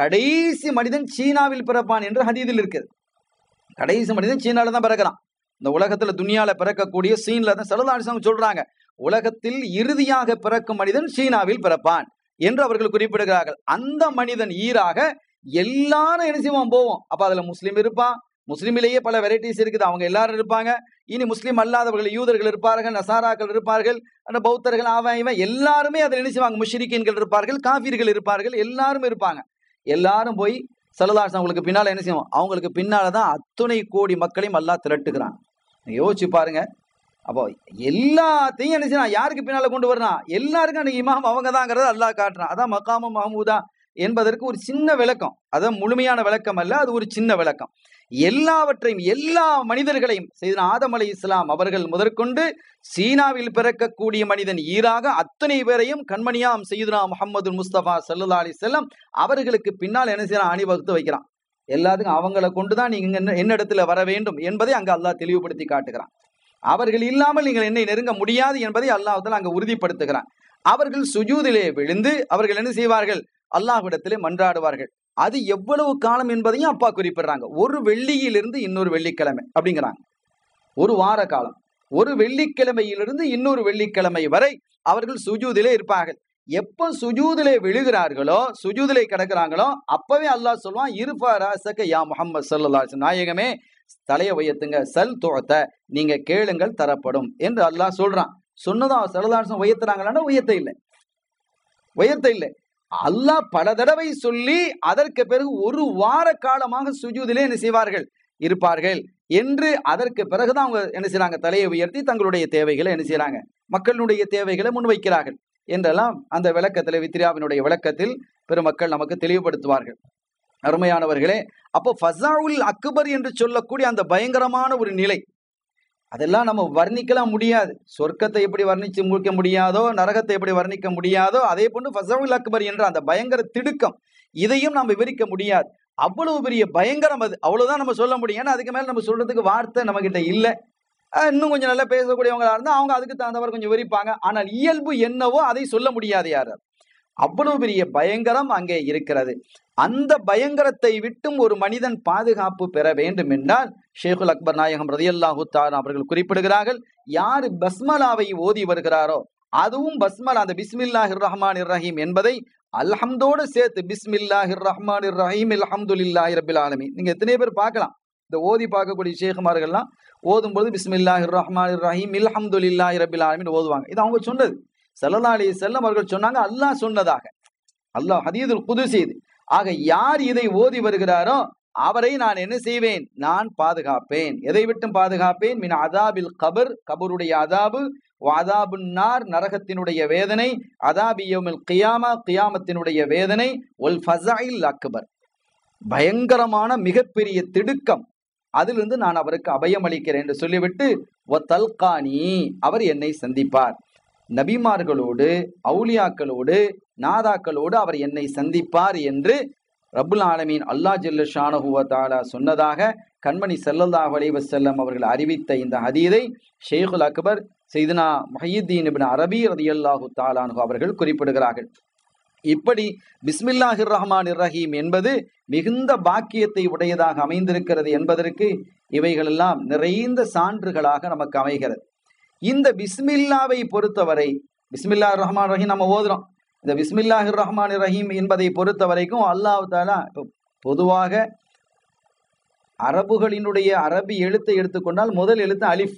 கடைசி மனிதன் சீனாவில் பிறப்பான் என்று ஹதீதில் இருக்குது கடைசி மனிதன் சீனால தான் பிறக்கிறான் இந்த உலகத்துல துனியால பிறக்கக்கூடிய சீன்ல தான் சரதாரிசம் சொல்றாங்க உலகத்தில் இறுதியாக பிறக்கும் மனிதன் சீனாவில் பிறப்பான் என்று அவர்கள் குறிப்பிடுகிறார்கள் அந்த மனிதன் ஈராக எல்லாரும் என்ன செய்வான் போவோம் அப்ப அதுல முஸ்லீம் இருப்பான் முஸ்லீமிலேயே பல வெரைட்டிஸ் இருக்குது அவங்க எல்லாரும் இருப்பாங்க இனி முஸ்லீம் அல்லாதவர்கள் யூதர்கள் இருப்பார்கள் நசாராக்கள் இருப்பார்கள் அந்த பௌத்தர்கள் அவன் இவன் எல்லாருமே அதில் என்ன செய்வாங்க முஷ்ரிக்கீன்கள் இருப்பார்கள் காஃபிர்கள் இருப்பார்கள் எல்லாரும் இருப்பாங்க எல்லாரும் போய் சல்லதாசன் அவங்களுக்கு பின்னால என்ன செய்வோம் அவங்களுக்கு பின்னாலதான் அத்துணை கோடி மக்களையும் அல்லாஹ் திரட்டுகிறான் யோசிச்சு பாருங்க அப்போ எல்லாத்தையும் என்ன செய்யலாம் யாருக்கு பின்னால கொண்டு வரணும் எல்லாருக்கும் அன்னைக்கு இமாம் அவங்க தாங்கிறத அல்லாஹ் காட்டுறான் அதான் மக்காம மஹமூதா என்பதற்கு ஒரு சின்ன விளக்கம் அதான் முழுமையான விளக்கம் அல்ல அது ஒரு சின்ன விளக்கம் எல்லாவற்றையும் எல்லா மனிதர்களையும் செய்த ஆதம் அலை இஸ்லாம் அவர்கள் முதற்கொண்டு சீனாவில் பிறக்கக்கூடிய மனிதன் ஈராக அத்தனை பேரையும் கண்மணியாம் செய்துனா முகமது முஸ்தபா சல்லா அலி செல்லம் அவர்களுக்கு பின்னால் என்ன செய்யறான் அணிவகுத்து வைக்கிறான் எல்லாத்துக்கும் அவங்களை கொண்டுதான் நீங்க என்னிடத்துல வர வேண்டும் என்பதை அங்க அல்லாஹ் தெளிவுபடுத்தி காட்டுகிறான் அவர்கள் இல்லாமல் நீங்கள் என்னை நெருங்க முடியாது என்பதை அல்லாஹால அங்க உறுதிப்படுத்துகிறான் அவர்கள் சுஜூதிலே விழுந்து அவர்கள் என்ன செய்வார்கள் அல்லாஹ்விடத்திலே மன்றாடுவார்கள் அது எவ்வளவு காலம் என்பதையும் அப்பா குறிப்பிடுறாங்க ஒரு வெள்ளியிலிருந்து இன்னொரு வெள்ளிக்கிழமை அப்படிங்கிறாங்க ஒரு வார காலம் ஒரு வெள்ளிக்கிழமையிலிருந்து இன்னொரு வெள்ளிக்கிழமை வரை அவர்கள் சுஜூதிலே இருப்பார்கள் எப்ப சுஜூதிலே விழுகிறார்களோ சுஜூதிலே கிடக்குறாங்களோ அப்பவே அல்லாஹ் சொல்லுவான் இருஃபா ராசக்க யா முகமது சல்லா நாயகமே தலையை உயர்த்துங்க சல் துவத்த நீங்க கேளுங்கள் தரப்படும் என்று அல்லாஹ் சொல்றான் சொன்னதும் சரதாசம் உயர்த்துறாங்களான்னா உயர்த்த இல்லை உயர்த்த இல்லை அல்லாஹ் பல தடவை சொல்லி அதற்கு பிறகு ஒரு வார காலமாக சுஜூதிலே என்ன செய்வார்கள் இருப்பார்கள் என்று அதற்கு பிறகுதான் அவங்க என்ன செய்யறாங்க தலையை உயர்த்தி தங்களுடைய தேவைகளை என்ன செய்யறாங்க மக்களுடைய தேவைகளை முன்வைக்கிறார்கள் என்றெல்லாம் அந்த விளக்கத்தில் வித்ரியாவினுடைய விளக்கத்தில் பெருமக்கள் நமக்கு தெளிவுபடுத்துவார்கள் அருமையானவர்களே அப்போ ஃபசாவுல் அக்பர் என்று சொல்லக்கூடிய அந்த பயங்கரமான ஒரு நிலை அதெல்லாம் நம்ம வர்ணிக்கலாம் முடியாது சொர்க்கத்தை எப்படி வர்ணிச்சு முடிக்க முடியாதோ நரகத்தை எப்படி வர்ணிக்க முடியாதோ அதே போன்று ஃபசவுல் அக்பர் என்ற அந்த பயங்கர திடுக்கம் இதையும் நாம் விவரிக்க முடியாது அவ்வளவு பெரிய பயங்கரம் அது அவ்வளவுதான் நம்ம சொல்ல முடியும் ஏன்னா அதுக்கு மேல நம்ம சொல்றதுக்கு வார்த்தை நம்ம கிட்ட இல்லை இன்னும் கொஞ்சம் நல்லா பேசக்கூடியவங்களா இருந்தா அவங்க அதுக்கு தகுந்தவர் கொஞ்சம் விவரிப்பாங்க ஆனால் இயல்பு என்னவோ அதை சொல்ல முடியாது யார் அவ்வளவு பெரிய பயங்கரம் அங்கே இருக்கிறது அந்த பயங்கரத்தை விட்டும் ஒரு மனிதன் பாதுகாப்பு பெற வேண்டும் என்றால் ஷேகுல் அக்பர் நாயகம் ரதியல்லாஹு தான் அவர்கள் குறிப்பிடுகிறார்கள் யார் பஸ்மலாவை ஓதி வருகிறாரோ அதுவும் பஸ்மல் அந்த பிஸ்மில்லாஹிர் ரஹ்மான் ரஹீம் என்பதை அல்ஹம்தோடு சேர்த்து பிஸ்மில்லாஹிர் ரஹ்மான் ரஹீம் அல்ஹம்துலில்லாஹி ரபில் ஆலமி நீங்க எத்தனை பேர் பார்க்கலாம் இந்த ஓதி பார்க்கக்கூடிய ஷேகுமார்கள்லாம் ஓதும் போது பிஸ்மில்லாஹிர் ரஹ்மான் ரஹீம் இல்ஹம்துலில்லாஹி ரபில் ஆலமின் ஓதுவாங்க இது அவங்க சொன்னது சல்லா அலி செல்லம் அவர்கள் சொன்னாங்க அல்லாஹ் சொன்னதாக அல்லாஹ் ஹதீதுல் குதுசி இது ஆக யார் இதை ஓதி வருகிறாரோ அவரை நான் என்ன செய்வேன் நான் பாதுகாப்பேன் எதை விட்டும் பாதுகாப்பேன் மின் அதாபில் கபர் கபருடைய அதாபு அதாபு நார் நரகத்தினுடைய வேதனை அதாபியோமில் கியாமா கியாமத்தினுடைய வேதனை ஒல் ஃபசாயில் அக்பர் பயங்கரமான மிகப்பெரிய திடுக்கம் அதிலிருந்து நான் அவருக்கு அபயம் அளிக்கிறேன் என்று சொல்லிவிட்டு ஒ தல்கானி அவர் என்னை சந்திப்பார் நபிமார்களோடு அவுலியாக்களோடு நாதாக்களோடு அவர் என்னை சந்திப்பார் என்று ரபுல் ஆலமீன் அல்லா ஜில்ல ஷானஹுவ தாலா சொன்னதாக கண்மணி ஸல்லல்லாஹு அலைஹி வஸல்லம் அவர்கள் அறிவித்த இந்த ஹதீதை ஷேகுல் அக்பர் செய்தனா முஹையுத்தீன் இப்னு அரபி ரதியல்லாஹு தாலானு அவர்கள் குறிப்பிடுகிறார்கள் இப்படி பிஸ்மில்லாஹிர் ரஹ்மான் ரஹீம் என்பது மிகுந்த பாக்கியத்தை உடையதாக அமைந்திருக்கிறது என்பதற்கு இவைகளெல்லாம் நிறைந்த சான்றுகளாக நமக்கு அமைகிறது இந்த பிஸ்மில்லாவை பொறுத்தவரை பிஸ்மில்லா ரஹ்மான் ரஹீம் நம்ம ஓதுறோம் இந்த பிஸ்மில்லாஹிர் ரஹ்மான் ரஹீம் என்பதை பொறுத்த வரைக்கும் அல்லாஹ் தாலா இப்போ பொதுவாக அரபுகளினுடைய அரபி எழுத்தை எடுத்துக்கொண்டால் முதல் எழுத்து அலிஃப்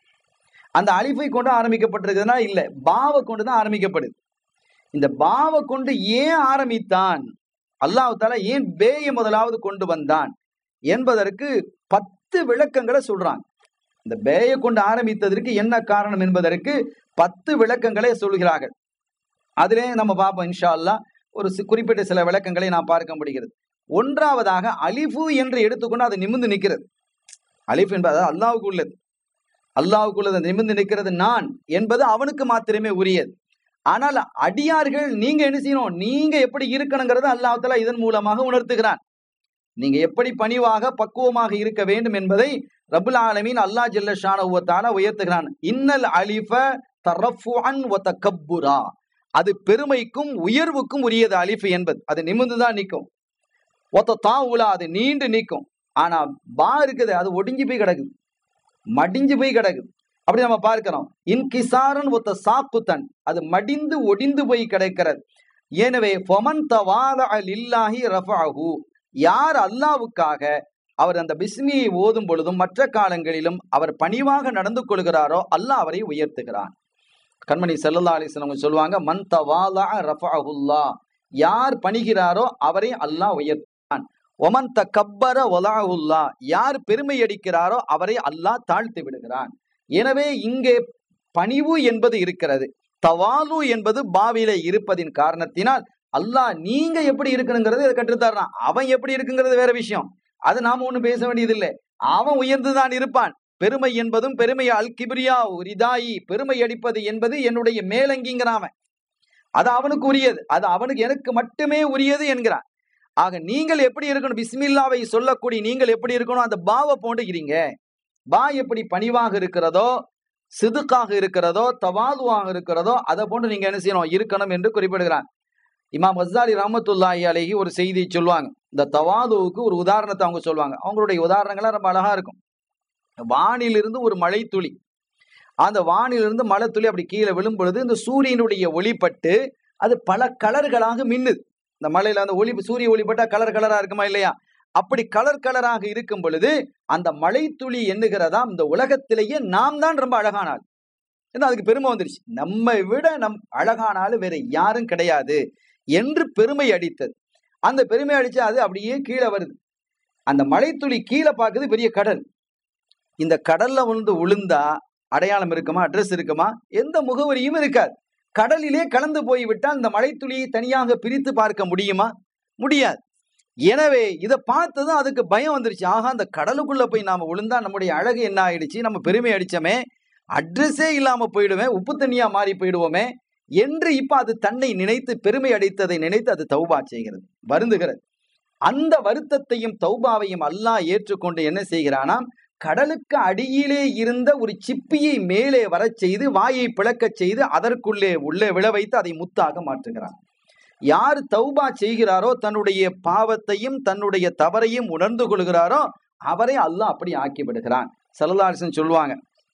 அந்த அலிஃபை கொண்டு ஆரம்பிக்கப்பட்டிருக்குதுன்னா இல்லை பாவை கொண்டு தான் ஆரம்பிக்கப்படுது இந்த பாவை கொண்டு ஏன் ஆரம்பித்தான் அல்லாஹ் தாலா ஏன் பேயை முதலாவது கொண்டு வந்தான் என்பதற்கு பத்து விளக்கங்களை சொல்றாங்க இந்த பேயை கொண்டு ஆரம்பித்ததற்கு என்ன காரணம் என்பதற்கு பத்து விளக்கங்களை சொல்கிறார்கள் அதிலே நம்ம பார்ப்போம் இன்ஷா அல்லாஹ் ஒரு சி- குறிப்பிட்ட சில விளக்கங்களை நாம் பார்க்க முடிகிறது ஒன்றாவதாக அலிஃபு என்று எடுத்துக்கொண்டு அது நிமிர்ந்து நிற்கிறது அலிஃப் என்பது அதாவது அல்லாஹ்வுக்கு உள்ளது அல்லாஹ்வுக்கு உள்ளது நிமிர்ந்து நிற்கிறது நான் என்பது அவனுக்கு மாத்திரமே உரியது ஆனால் அடியார்கள் நீங்க என்ன செய்யணும் நீங்க எப்படி இருக்கணுங்கிறத அல்லாஹ் தஆலா இதன் மூலமாக உணர்த்துகிறான் நீங்க எப்படி பணிவாக பக்குவமாக இருக்க வேண்டும் என்பதை ரபுல் ஆலமீன் அல்லாஹ் ஜல்ல ஷானஹு வ தஆலா உயர்த்துகிறான் இன்னல் அலிஃப தரஃபுஅன் வ தகப்புரா அது பெருமைக்கும் உயர்வுக்கும் உரியது அலிஃப் என்பது அது நிமிர்ந்து தான் நிற்கும் ஒத்த தாவுலா அது நீண்டு நிற்கும் ஆனா பா இருக்குது அது ஒடிஞ்சு போய் கிடக்குது மடிஞ்சு போய் கிடக்குது அப்படி நம்ம பார்க்கிறோம் இன்கிசாரன் ஒத்த சாக்குத்தன் அது மடிந்து ஒடிந்து போய் கிடக்கிறது எனவே ஃபொமன் தவாத லில்லாஹி ரஃபஅஹு யார் அல்லாவுக்காக அவர் அந்த பிஸ்மியை ஓதும் பொழுதும் மற்ற காலங்களிலும் அவர் பணிவாக நடந்து கொள்கிறாரோ அல்லாஹ் அவரை உயர்த்துகிறான் கண்மணி ஸல்லல்லாஹு அலைஹி வஸல்லம் சொல்லுவாங்க மன் தவாலா ரஃபஅஹுல்லா யார் பணிகிறாரோ அவரை அல்லாஹ் உயர்த்துகிறான் ஒமன் தக்கப்பர ஒலாஹுல்லா யார் பெருமை அடிக்கிறாரோ அவரை அல்லாஹ் தாழ்த்தி விடுகிறான் எனவே இங்கே பணிவு என்பது இருக்கிறது தவாலு என்பது பாவில இருப்பதின் காரணத்தினால் அல்லாஹ் நீங்க எப்படி இருக்கணுங்கிறது இதை கற்றுத்தர்றான் அவன் எப்படி இருக்குங்கிறது வேற விஷயம் அது நாம ஒண்ணும் பேச வேண்டியதில்லை அவன் உயர்ந்துதான் இருப்பான் பெருமை என்பதும் பெருமை அல் கிபிரியா ரிதாயி பெருமை அடிப்பது என்பது என்னுடைய மேலங்கிங்கிறான் அது அவனுக்கு உரியது அது அவனுக்கு எனக்கு மட்டுமே உரியது என்கிறான் ஆக நீங்கள் எப்படி இருக்கணும் பிஸ்மில்லாவை சொல்லக்கூடிய நீங்கள் எப்படி இருக்கணும் அந்த பாவை போண்டுகிறீங்க பா எப்படி பணிவாக இருக்கிறதோ சிதுக்காக இருக்கிறதோ தவாதுவாக இருக்கிறதோ அதை போன்று நீங்க என்ன செய்யணும் இருக்கணும் என்று குறிப்பிடுகிறான் இமாம் ஹஸ்ஸாலி ரஹமத்துல்லாஹி அலைஹி ஒரு செய்தி சொல்லுவாங்க இந்த தவாதுவுக்கு ஒரு உதாரணத்தை அவங்க சொல்லுவாங்க அவங்களுடைய உதாரணங்கள்லாம் ரொம்ப அழகா இருக்கும் வானிலிருந்து ஒரு மழை துளி அந்த வானிலிருந்து மழை துளி அப்படி கீழே விழும் பொழுது இந்த சூரியனுடைய ஒளிப்பட்டு அது பல கலர்களாக மின்னுது இந்த மலையில அந்த ஒளி சூரிய ஒளிப்பட்டா கலர் கலரா இருக்குமா இல்லையா அப்படி கலர் கலராக இருக்கும் பொழுது அந்த மழை துளி எண்ணுகிறதா இந்த உலகத்திலேயே நாம் தான் ரொம்ப அழகான ஆள் ஏன்னா அதுக்கு பெருமை வந்துருச்சு நம்மை விட நம் அழகான ஆள் வேற யாரும் கிடையாது என்று பெருமை அடித்தது அந்த பெருமை அடிச்சு அது அப்படியே கீழே வருது அந்த மழைத்துளி கீழே பார்க்குது பெரிய கடல் இந்த கடல்ல வந்து விழுந்தா அடையாளம் இருக்குமா அட்ரஸ் இருக்குமா எந்த முகவரியும் இருக்காது கடலிலே கலந்து போய்விட்டால் இந்த மழைத்துளியை தனியாக பிரித்து பார்க்க முடியுமா முடியாது எனவே இதை பார்த்ததும் அதுக்கு பயம் வந்துருச்சு ஆஹா அந்த கடலுக்குள்ள போய் நாம விழுந்தா நம்முடைய அழகு என்ன ஆயிடுச்சு நம்ம பெருமை அடிச்சோமே அட்ரஸே இல்லாம போயிடுமே உப்பு தண்ணியா மாறி போயிடுவோமே என்று இப்ப அது தன்னை நினைத்து பெருமை அடித்ததை நினைத்து அது தௌபா செய்கிறது வருந்துகிறது அந்த வருத்தத்தையும் தௌபாவையும் அல்லாஹ் ஏற்றுக்கொண்டு என்ன செய்கிறானாம் கடலுக்கு அடியிலே இருந்த ஒரு சிப்பியை மேலே வரச் செய்து வாயை பிளக்கச் செய்து அதற்குள்ளே உள்ளே விழ வைத்து அதை முத்தாக மாற்றுகிறான் யார் தௌபா செய்கிறாரோ தன்னுடைய பாவத்தையும் தன்னுடைய தவறையும் உணர்ந்து கொள்கிறாரோ அவரை அல்லாஹ் அப்படி ஆக்கி விடுகிறான் சல்லல்லாஹு சொல்லுவாங்க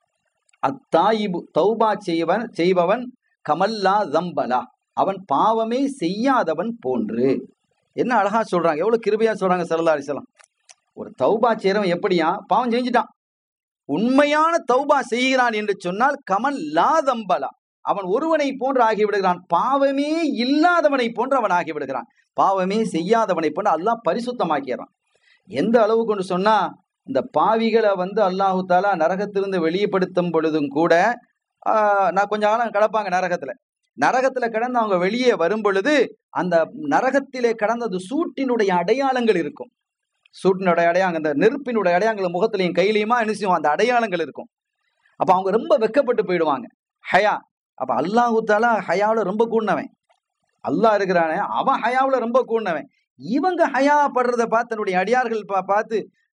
அத்தாயிபு தௌபா செய்வன் செய்பவன் கமல்லா ஜம்பலா அவன் பாவமே செய்யாதவன் போன்று என்ன அழகா சொல்றாங்க எவ்வளவு கிருபையா சொல்றாங்க சல்லா அலிசலாம் ஒரு தௌபா செய்யறவன் எப்படியா பாவம் செஞ்சுட்டான் உண்மையான தௌபா செய்கிறான் என்று சொன்னால் கமல் லா தம்பலா அவன் ஒருவனை போன்று ஆகிவிடுகிறான் பாவமே இல்லாதவனை போன்று அவன் ஆகிவிடுகிறான் பாவமே செய்யாதவனை போன்று அல்லாஹ் பரிசுத்தமாக்கிறான் எந்த அளவு கொண்டு சொன்னா இந்த பாவிகளை வந்து அல்லாஹு தாலா நரகத்திலிருந்து வெளியப்படுத்தும் பொழுதும் கூட ஆஹ், நான் கொஞ்ச காலம் கிடப்பாங்க நரகத்துல நரகத்துல கடந்து அவங்க வெளியே வரும் பொழுது அந்த நரகத்திலே கடந்தது சூட்டினுடைய அடையாளங்கள் இருக்கும் சூட்டினுடைய அடையாளம் அந்த நெருப்பினுடைய அடையாளங்கள் முகத்திலையும் கையிலையுமா என்ன செய்வோம் அந்த அடையாளங்கள் இருக்கும் அப்ப அவங்க ரொம்ப வெக்கப்பட்டு போயிடுவாங்க ஹயா அப்ப அல்லாஹு தாலா ஹயாவுல ரொம்ப கூடினவன் அல்லாஹ் இருக்கிறானே அவன் ஹயாவுல ரொம்ப கூடினவன் இவங்க ஹயா படுறத பார்த்து தன்னுடைய அடியார்கள் பா- பார்த்து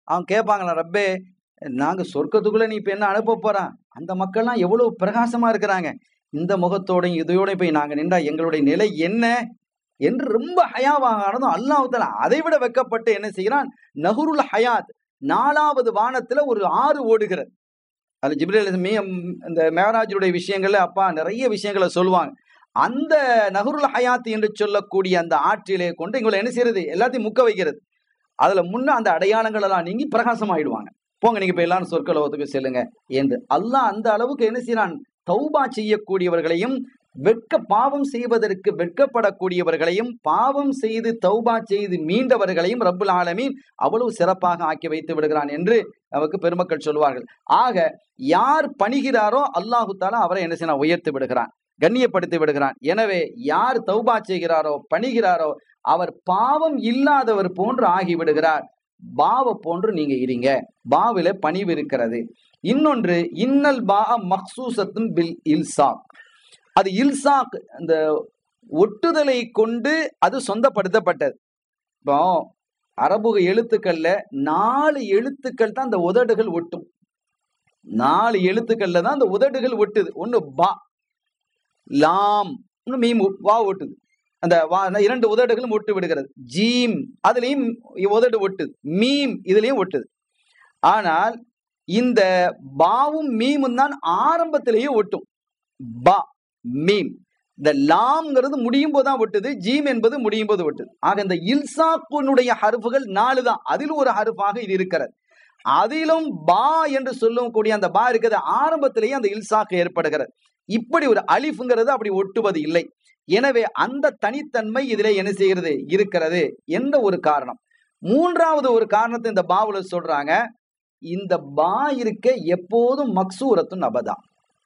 அவன் கேட்பாங்களா ரப்பே நாங்க சொர்க்கத்துக்குள்ள நீ இப்ப என்ன அனுப்ப போறான் அந்த மக்கள்லாம் எவ்வளவு பிரகாசமா இருக்கிறாங்க இந்த முகத்தோடையும் இதையோட போய் நாங்க நின்றா எங்களுடைய நிலை என்ன என்று ரொம்ப ஹயாவாக ஆனதும் அல்லாஹால அதை விட வெக்கப்பட்டு என்ன செய்கிறான் நஹுருல் ஹயாத் நாலாவது வானத்துல ஒரு ஆறு ஓடுகிறது அது ஜிப்ரேல் இந்த மேராஜுடைய விஷயங்கள்ல அப்பா நிறைய விஷயங்களை சொல்லுவாங்க அந்த நஹருல் ஹயாத் என்று சொல்லக்கூடிய அந்த ஆற்றிலே கொண்டு எங்களை என்ன செய்யறது எல்லாத்தையும் முக்க வைக்கிறது அதுல முன்ன அந்த அடையாளங்கள் எல்லாம் நீங்கி பிரகாசம் ஆயிடுவாங்க போங்க நீங்க இப்ப எல்லாரும் சொர்க்கலோகத்துக்கு செல்லுங்க என்று அல்லாஹ் அந்த அளவுக்கு என்ன செய்யறான் தௌபா செய்யக்கூடியவர்களையும் வெட்க பாவம் செய்வதற்கு வெட்கப்படக்கூடியவர்களையும் பாவம் செய்து தௌபா செய்து மீண்டவர்களையும் ரப்புல் ஆலமீன் அவ்வளவு சிறப்பாக ஆக்கி வைத்து விடுகிறான் என்று நமக்கு பெருமக்கள் சொல்வார்கள் ஆக யார் பணிகிறாரோ அல்லாஹு தாலா அவரை என்ன செய்ய உயர்த்தி விடுகிறான் கண்ணியப்படுத்தி விடுகிறான் எனவே யார் தௌபா செய்கிறாரோ பணிகிறாரோ அவர் பாவம் இல்லாதவர் போன்று ஆகிவிடுகிறார் பாவ போன்று நீங்க இருங்க பாவில பணிவு இருக்கிறது இன்னொன்று இன்னல் பா மக்சூசத்தும் பில் இல்சாக் அது இல்சாக் அந்த ஒட்டுதலை கொண்டு அது சொந்தப்படுத்தப்பட்டது இப்போ அரபுக எழுத்துக்கள்ல நாலு எழுத்துக்கள் தான் அந்த உதடுகள் ஒட்டும் நாலு எழுத்துக்கள்ல தான் அந்த உதடுகள் ஒட்டுது ஒண்ணு பா லாம் மீம் வா ஒட்டுது அந்த வா இரண்டு உதடுகளும் ஒட்டு விடுகிறது ஜீம் அதுலயும் உதடு ஒட்டுது மீம் இதுலயும் ஒட்டுது ஆனால் இந்த பாவும் மீமும் தான் ஆரம்பத்திலேயே ஒட்டும் பா மீம் இந்த லாம்ங்கிறது முடியும் போது தான் ஒட்டுது ஜீம் என்பது முடியும் போது ஒட்டுது ஆக இந்த இல்சாக்குனுடைய ஹருஃபுகள் நாலு தான் அதில் ஒரு ஹருஃபாக இது இருக்கிறது அதிலும் பா என்று சொல்லக்கூடிய அந்த பா இருக்கிறது ஆரம்பத்திலேயே அந்த இல்சாக்கு ஏற்படுகிறது இப்படி ஒரு அலிஃபுங்கிறது அப்படி ஒட்டுவது இல்லை எனவே அந்த தனித்தன்மை இதிலே என்ன செய்கிறது இருக்கிறது எந்த ஒரு காரணம் மூன்றாவது ஒரு காரணத்தை இந்த பாவுல சொல்றாங்க இந்த பா இருக்க எப்போதும் மக்சூரத்தும் நபதா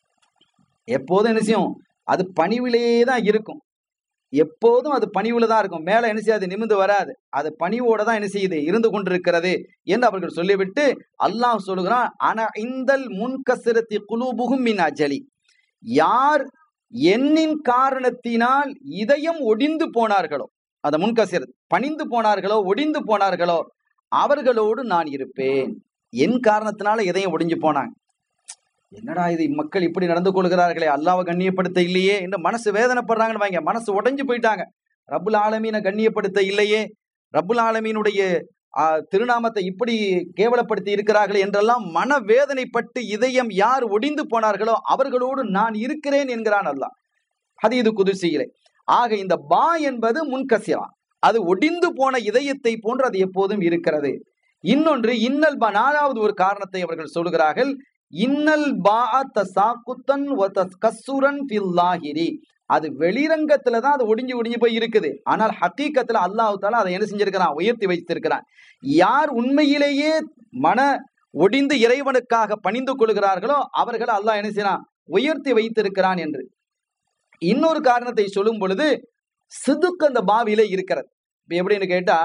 எப்போதும் என்ன செய்யும் அது பணிவிலேயே தான் இருக்கும் எப்போதும் அது பணிவுல தான் இருக்கும் மேல என்ன செய்யாது நிமிந்து வராது அது பணிவோட தான் என்ன செய்யுது இருந்து கொண்டிருக்கிறது என்று அவர்கள் சொல்லிவிட்டு அல்லாஹ் சொல்லுகிறான் ஆனா இந்தல் முன்கசிரத்தி குலூபுகும் மின் அஜலி யார் எண்ணின் காரணத்தினால் இதயம் ஒடிந்து போனார்களோ அந்த முன்கசிர் பணிந்து போனார்களோ ஒடிந்து போனார்களோ அவர்களோடு நான் இருப்பேன் என் காரணத்தினால இதயம் ஒடிஞ்சு போனாங்க என்னடா இது மக்கள் இப்படி நடந்து கொள்கிறார்களே அல்லாவை கண்ணியப்படுத்த இல்லையே என்று மனசு வேதனைப்படுறாங்கன்னு வாங்க மனசு உடைஞ்சு போயிட்டாங்க ரபுல் ஆலமீனை கண்ணியப்படுத்த இல்லையே ரபுல் ஆலமீனுடைய திருநாமத்தை இப்படி கேவலப்படுத்தி இருக்கிறார்கள் என்றெல்லாம் மன வேதனைப்பட்டு இதயம் யார் ஒடிந்து போனார்களோ அவர்களோடு நான் இருக்கிறேன் என்கிறான் அல்லாஹ் ஹதீது குதிர்ச்சியிலே ஆக இந்த பா என்பது முன்கசிரா அது ஒடிந்து போன இதயத்தை போன்று அது எப்போதும் இருக்கிறது இன்னொன்று இன்னல் பா நாலாவது ஒரு காரணத்தை அவர்கள் சொல்கிறார்கள் இன்னல் பா தசாக்குத்தன் கசுரன் பில்லாஹிரி அது வெளிரங்கத்துல தான் அது ஒடிஞ்சு ஒடிஞ்சு போய் இருக்குது ஆனால் ஹக்கீக்கத்துல அல்லாஹு தாலா அதை என்ன செஞ்சிருக்கிறான் உயர்த்தி வைத்திருக்கிறான் யார் உண்மையிலேயே மன ஒடிந்து இறைவனுக்காக பணிந்து கொள்கிறார்களோ அவர்கள் அல்லாஹ் என்ன செய்யறான் உயர்த்தி வைத்திருக்கிறான் என்று இன்னொரு காரணத்தை சொல்லும் பொழுது சிதுக்கு அந்த பாவியில இருக்கிறது இப்ப எப்படின்னு கேட்டா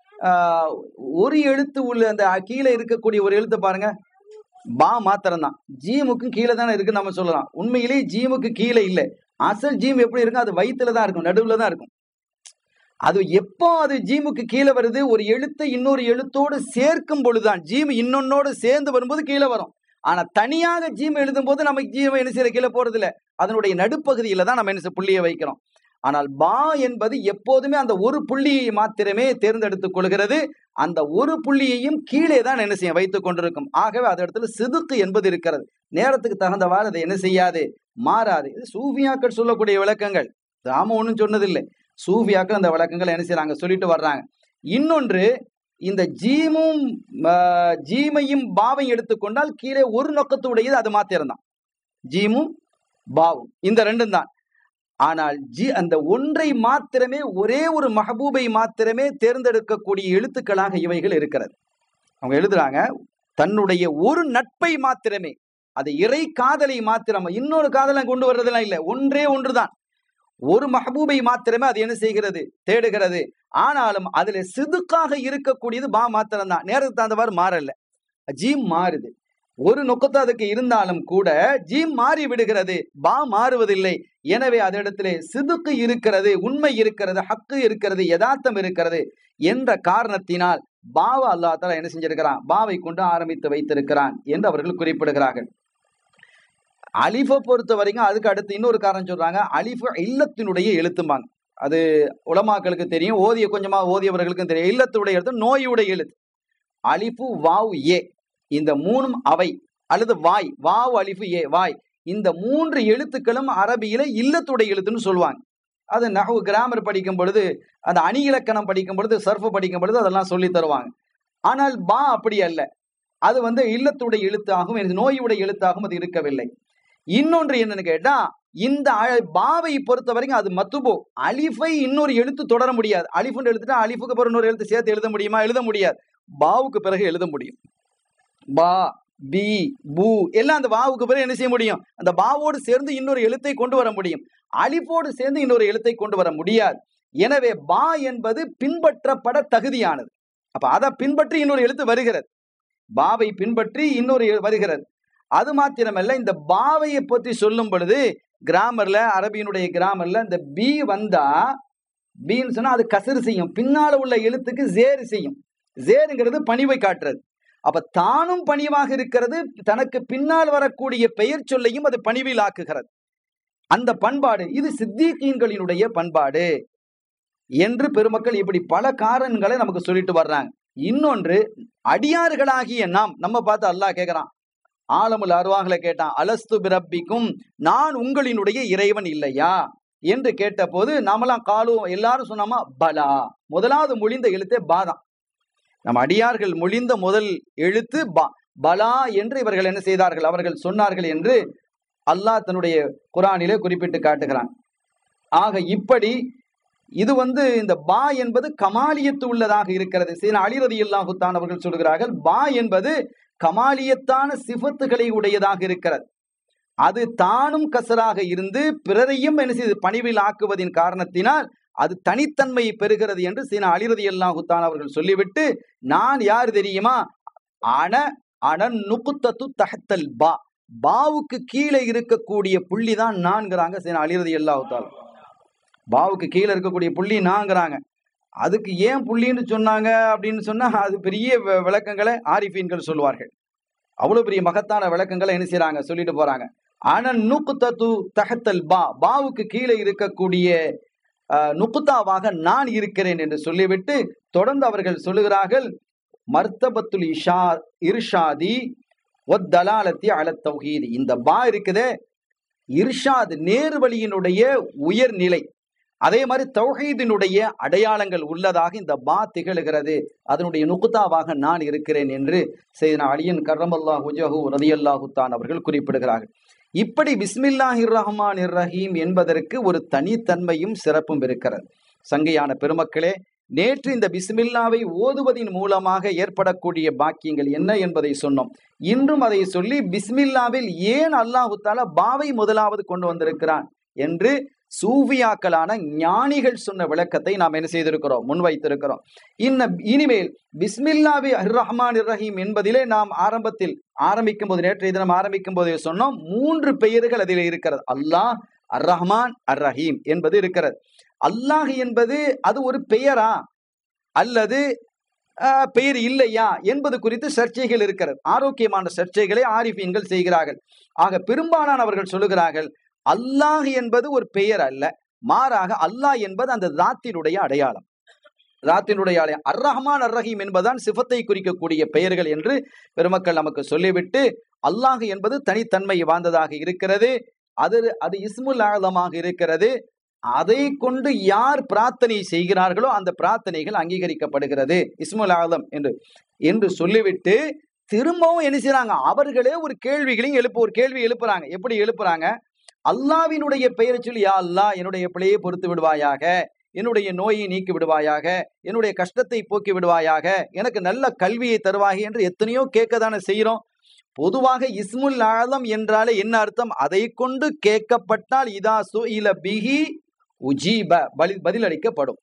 ஒரு எழுத்து உள்ள அந்த கீழே இருக்கக்கூடிய ஒரு எழுத்து பாருங்க பா மாத்திரம் தான் ஜீமுக்கும் கீழே தானே இருக்குன்னு நம்ம சொல்லலாம் உண்மையிலேயே ஜீமுக்கு கீழே இல்லை அசல் ஜீம் எப்படி இருக்கும் அது வயிற்றுல தான் இருக்கும் நடுவுல தான் இருக்கும் அது எப்போ அது ஜீமுக்கு கீழே வருது ஒரு எழுத்தை இன்னொரு எழுத்தோடு சேர்க்கும் பொழுதுதான் ஜீம் இன்னொன்னோடு சேர்ந்து வரும்போது கீழே வரும் ஆனா தனியாக ஜீம் எழுதும் போது நமக்கு ஜீவ என்ன செய்யற கீழே போறது இல்லை அதனுடைய நடுப்பகுதியில தான் நம்ம என்ன புள்ளியை வைக்கிறோம் ஆனால் பா என்பது எப்போதுமே அந்த ஒரு புள்ளியை மாத்திரமே தேர்ந்தெடுத்துக் கொள்கிறது அந்த ஒரு புள்ளியையும் கீழே தான் என்ன செய்ய வைத்துக் கொண்டிருக்கும் ஆகவே அது இடத்துல சிதுக்கு என்பது இருக்கிறது நேரத்துக்கு தகுந்தவாறு அதை என்ன செய்யாது மாறாது இது சூஃபியாக்கள் சொல்லக்கூடிய விளக்கங்கள் ராம ஒன்றும் சொன்னதில்லை சூஃபியாக்கள் அந்த விளக்கங்கள் என்ன செய்யறாங்க சொல்லிட்டு வர்றாங்க இன்னொன்று இந்த ஜீமும் ஜீமையும் பாவையும் எடுத்துக்கொண்டால் கீழே ஒரு நொக்கத்துடையது அது மாத்திரம் தான் ஜீமும் பாவும் இந்த ரெண்டும் தான் ஆனால் ஜி அந்த ஒன்றை மாத்திரமே ஒரே ஒரு மஹபூபை மாத்திரமே தேர்ந்தெடுக்கக்கூடிய எழுத்துக்களாக இவைகள் இருக்கிறது அவங்க எழுதுறாங்க தன்னுடைய ஒரு நட்பை மாத்திரமே அது இறை காதலை மாத்திரம் இன்னொரு காதலை கொண்டு வர்றதெல்லாம் இல்லை ஒன்றே ஒன்றுதான் ஒரு மஹபூபை மாத்திரமே அது என்ன செய்கிறது தேடுகிறது ஆனாலும் அதுல சிதுக்காக இருக்கக்கூடியது பா மாத்திரம் தான் நேரத்துக்கு தகுந்தவாறு மாறல ஜீம் மாறுது ஒரு நுக்கத்து அதுக்கு இருந்தாலும் கூட ஜீம் மாறி விடுகிறது பா மாறுவதில்லை எனவே அதனிடத்திலே சிதுக்கு இருக்கிறது உண்மை இருக்கிறது ஹக்கு இருக்கிறது யதார்த்தம் இருக்கிறது என்ற காரணத்தினால் பாவ அல்லா தாலா என்ன செஞ்சிருக்கிறான் பாவை கொண்டு ஆரம்பித்து வைத்திருக்கிறான் என்று அவர்கள் குறிப்பிடுகிறார்கள் அலிஃபை பொறுத்த வரைக்கும் அதுக்கு அடுத்து இன்னொரு காரணம் சொல்றாங்க அலிஃபு இல்லத்தினுடைய எழுத்தும்பாங்க அது உலமாக்களுக்கு தெரியும் ஓதிய கொஞ்சமா ஓதியவர்களுக்கும் தெரியும் இல்லத்துடைய எழுத்து நோயுடைய எழுத்து அலிஃபு வாவ் ஏ இந்த மூணும் அவை அல்லது வாய் வாவ் அலிஃபு ஏ வாய் இந்த மூன்று எழுத்துக்களும் அரபியில இல்லத்துடைய எழுத்துன்னு சொல்லுவாங்க அது நகவு கிராமர் படிக்கும் பொழுது அந்த அணி இலக்கணம் படிக்கும் பொழுது சர்ஃபு படிக்கும் பொழுது அதெல்லாம் சொல்லி தருவாங்க ஆனால் பா அப்படி அல்ல அது வந்து இல்லத்துடைய எழுத்தாகவும் எனக்கு நோயுடைய எழுத்தாகவும் அது இருக்கவில்லை இன்னொன்று என்னன்னு கேட்டா இந்த அ- பாவை பொறுத்த வரைக்கும் அது மத்துபோ அலிஃபை இன்னொரு எழுத்து தொடர முடியாது அலிஃபுன்னு எழுத்துட்டா அலிஃபுக்கு பிறகு இன்னொரு எழுத்து சேர்த்து எழுத முடியுமா எழுத முடியாது பாவுக்கு பிறகு எழுத முடியும் பா பி பூ எல்லாம் அந்த வாவுக்கு பிறகு என்ன செய்ய முடியும் அந்த பாவோடு சேர்ந்து இன்னொரு எழுத்தை கொண்டு வர முடியும் அலிஃபோடு சேர்ந்து இன்னொரு எழுத்தை கொண்டு வர முடியாது எனவே பா என்பது பின்பற்றப்பட தகுதியானது அப்ப அதை பின்பற்றி இன்னொரு எழுத்து வருகிறது பாவை பின்பற்றி இன்னொரு எழு- வருகிறது அது மாத்திரமல்ல இந்த பாவையை பற்றி சொல்லும் பொழுது கிராமர்ல அரபியினுடைய கிராமர்ல இந்த பி வந்தா பீன்னு சொன்னா அது கசரு செய்யும் பின்னால உள்ள எழுத்துக்கு ஜேர் செய்யும் ஜேருங்கிறது பணிவை காட்டுறது அப்ப தானும் பணிவாக இருக்கிறது தனக்கு பின்னால் வரக்கூடிய பெயர் சொல்லையும் அது பணிவில் ஆக்குகிறது அந்த பண்பாடு இது சித்திகீன்களினுடைய பண்பாடு என்று பெருமக்கள் இப்படி பல காரணங்களை நமக்கு சொல்லிட்டு வர்றாங்க இன்னொன்று அடியார்களாகிய நாம் நம்ம பார்த்து அல்லாஹ் கேட்கிறான் ஆலமுல் அருவாகல கேட்டான் அலஸ்து பிரப்பிக்கும் நான் உங்களினுடைய இறைவன் இல்லையா என்று கேட்டபோது நாமெல்லாம் காலும் எல்லாரும் சொன்னாமா பலா முதலாவது மொழிந்த எழுத்தே பாதான் நம்ம அடியார்கள் மொழிந்த முதல் எழுத்து பா பலா என்று இவர்கள் என்ன செய்தார்கள் அவர்கள் சொன்னார்கள் என்று அல்லாஹ் தன்னுடைய குரானிலே குறிப்பிட்டு காட்டுகிறான் ஆக இப்படி இது வந்து இந்த பா என்பது கமாலியத்து உள்ளதாக இருக்கிறது சீன அலிரதி அல்லாஹுத்தான் அவர்கள் சொல்கிறார்கள் பா என்பது கமாலியத்தான சிஃபத்துகளை உடையதாக இருக்கிறது அது தானும் கசராக இருந்து பிறரையும் என்ன செய்து பணிவில் ஆக்குவதின் காரணத்தினால் அது தனித்தன்மையை பெறுகிறது என்று சீன அலிரதி அல்லாஹுத்தான் அவர்கள் சொல்லிவிட்டு நான் யார் தெரியுமா அன அனன் நுகுத்தத்து தஹத்தல் பா பாவுக்கு கீழே இருக்கக்கூடிய புள்ளி தான் நான்கிறாங்க சீன அலிரதி அல்லாஹுத்தால் பாவுக்கு கீழே இருக்கக்கூடிய புள்ளி நாங்கிறாங்க அதுக்கு ஏன் புள்ளின்னு சொன்னாங்க அப்படின்னு சொன்னா அது பெரிய வி- விளக்கங்களை ஆரிஃபீன்கள் சொல்லுவார்கள் அவ்வளவு பெரிய மகத்தான விளக்கங்களை என்ன செய்றாங்க சொல்லிட்டு போறாங்க ஆனா நுக்குத்தத்து தஹத்தல் பா பாவுக்கு கீழே இருக்கக்கூடிய அஹ், நுக்குத்தாவாக நான் இருக்கிறேன் என்று சொல்லிவிட்டு தொடர்ந்து அவர்கள் சொல்லுகிறார்கள் மர்த்தபத்துல் இஷா இர்ஷாதி ஒத்தலாலத்தி அல தௌஹீது இந்த பா இருக்குதே இர்ஷாத் நேர்வழியினுடைய உயர்நிலை அதே மாதிரி தௌஹீதினுடைய அடையாளங்கள் உள்ளதாக இந்த பா திகழுகிறது அதனுடைய நுகுதாவாக நான் இருக்கிறேன் என்று செய்தன அலியன் கர்ரமல்லா ஹுஜஹு ரதியல்லாஹு தான் அவர்கள் குறிப்பிடுகிறார்கள் இப்படி பிஸ்மில்லாஹிர் ரஹ்மான் ரஹீம் என்பதற்கு ஒரு தனித்தன்மையும் சிறப்பும் இருக்கிறது சங்கையான பெருமக்களே நேற்று இந்த பிஸ்மில்லாவை ஓதுவதின் மூலமாக ஏற்படக்கூடிய பாக்கியங்கள் என்ன என்பதை சொன்னோம் இன்றும் அதை சொல்லி பிஸ்மில்லாவில் ஏன் அல்லாஹு தாலா பாவை முதலாவது கொண்டு வந்திருக்கிறான் என்று சூஃபியாக்களான ஞானிகள் சொன்ன விளக்கத்தை நாம் என்ன செய்திருக்கிறோம் முன்வைத்திருக்கிறோம் இன்ன இனிமேல் பிஸ்மில்லாவி அர் ரஹ்மான் ரஹீம் என்பதிலே நாம் ஆரம்பத்தில் ஆரம்பிக்கும் போது நேற்றைய தினம் ஆரம்பிக்கும் போதே சொன்னோம் மூன்று பெயர்கள் அதில் இருக்கிறது அல்லாஹ் அர் ரஹ்மான் அர் ரஹீம் என்பது இருக்கிறது அல்லாஹ் என்பது அது ஒரு பெயரா அல்லது ஆஹ், பெயர் இல்லையா என்பது குறித்து சர்ச்சைகள் இருக்கிறது ஆரோக்கியமான சர்ச்சைகளை ஆரிஃபீன்கள் செய்கிறார்கள் ஆக பெரும்பாலானவர்கள் சொல்லுகிறார்கள் அல்லாஹ் என்பது ஒரு பெயர் அல்ல மாறாக அல்லாஹ் என்பது அந்த தாத்தினுடைய அடையாளம் தாத்தினுடைய அடையாளம் அர் ரஹ்மான் அர் ரஹீம் என்பதுதான் சிஃபத்தை குறிக்கக்கூடிய பெயர்கள் என்று பெருமக்கள் நமக்கு சொல்லிவிட்டு அல்லாஹ் என்பது தனித்தன்மை வாய்ந்ததாக இருக்கிறது அது அது இஸ்முல் ஆழமாக இருக்கிறது அதை கொண்டு யார் பிரார்த்தனை செய்கிறார்களோ அந்த பிரார்த்தனைகள் அங்கீகரிக்கப்படுகிறது இஸ்முல் ஆலம் என்று என்று சொல்லிவிட்டு திரும்பவும் என்ன செய்றாங்க அவர்களே ஒரு கேள்விகளையும் எழுப்ப ஒரு கேள்வி எழுப்புறாங்க எப்படி எழுப்புறாங்க அல்லாவினுடைய பெயரை சொல்லி யா அல்லாஹ் என்னுடைய பிழையை பொறுத்து விடுவாயாக என்னுடைய நோயை நீக்கி விடுவாயாக என்னுடைய கஷ்டத்தை போக்கி விடுவாயாக எனக்கு நல்ல கல்வியை தருவாக என்று எத்தனையோ கேட்க தானே செய்கிறோம் பொதுவாக இஸ்முல் ஆலம் என்றாலே என்ன அர்த்தம் அதை கொண்டு கேட்கப்பட்டால் இதா சுஇல பிஹி உஜீப பலி பதிலளிக்கப்படும்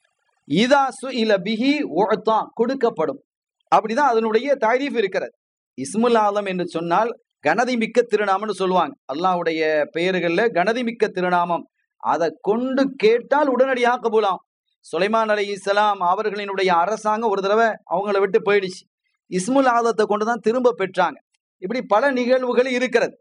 இதா சுஇல பிஹி உஅத்தா கொடுக்கப்படும் அப்படிதான் அதனுடைய தாரீஃப் இருக்கிறது இஸ்முல் ஆலம் என்று சொன்னால் கனதி மிக்க திருநாமம்னு சொல்லுவாங்க அல்லாஹ்வுடைய பெயர்கள்ல கனதி மிக்க திருநாமம் அதை கொண்டு கேட்டால் உடனடியாக கபூலாம் சுலைமான் அலை இஸ்லாம் அவர்களினுடைய அரசாங்கம் ஒரு தடவை அவங்கள விட்டு போயிடுச்சு இஸ்முல் ஆதத்தை கொண்டு தான் திரும்ப பெற்றாங்க இப்படி பல நிகழ்வுகள் இருக்கிறது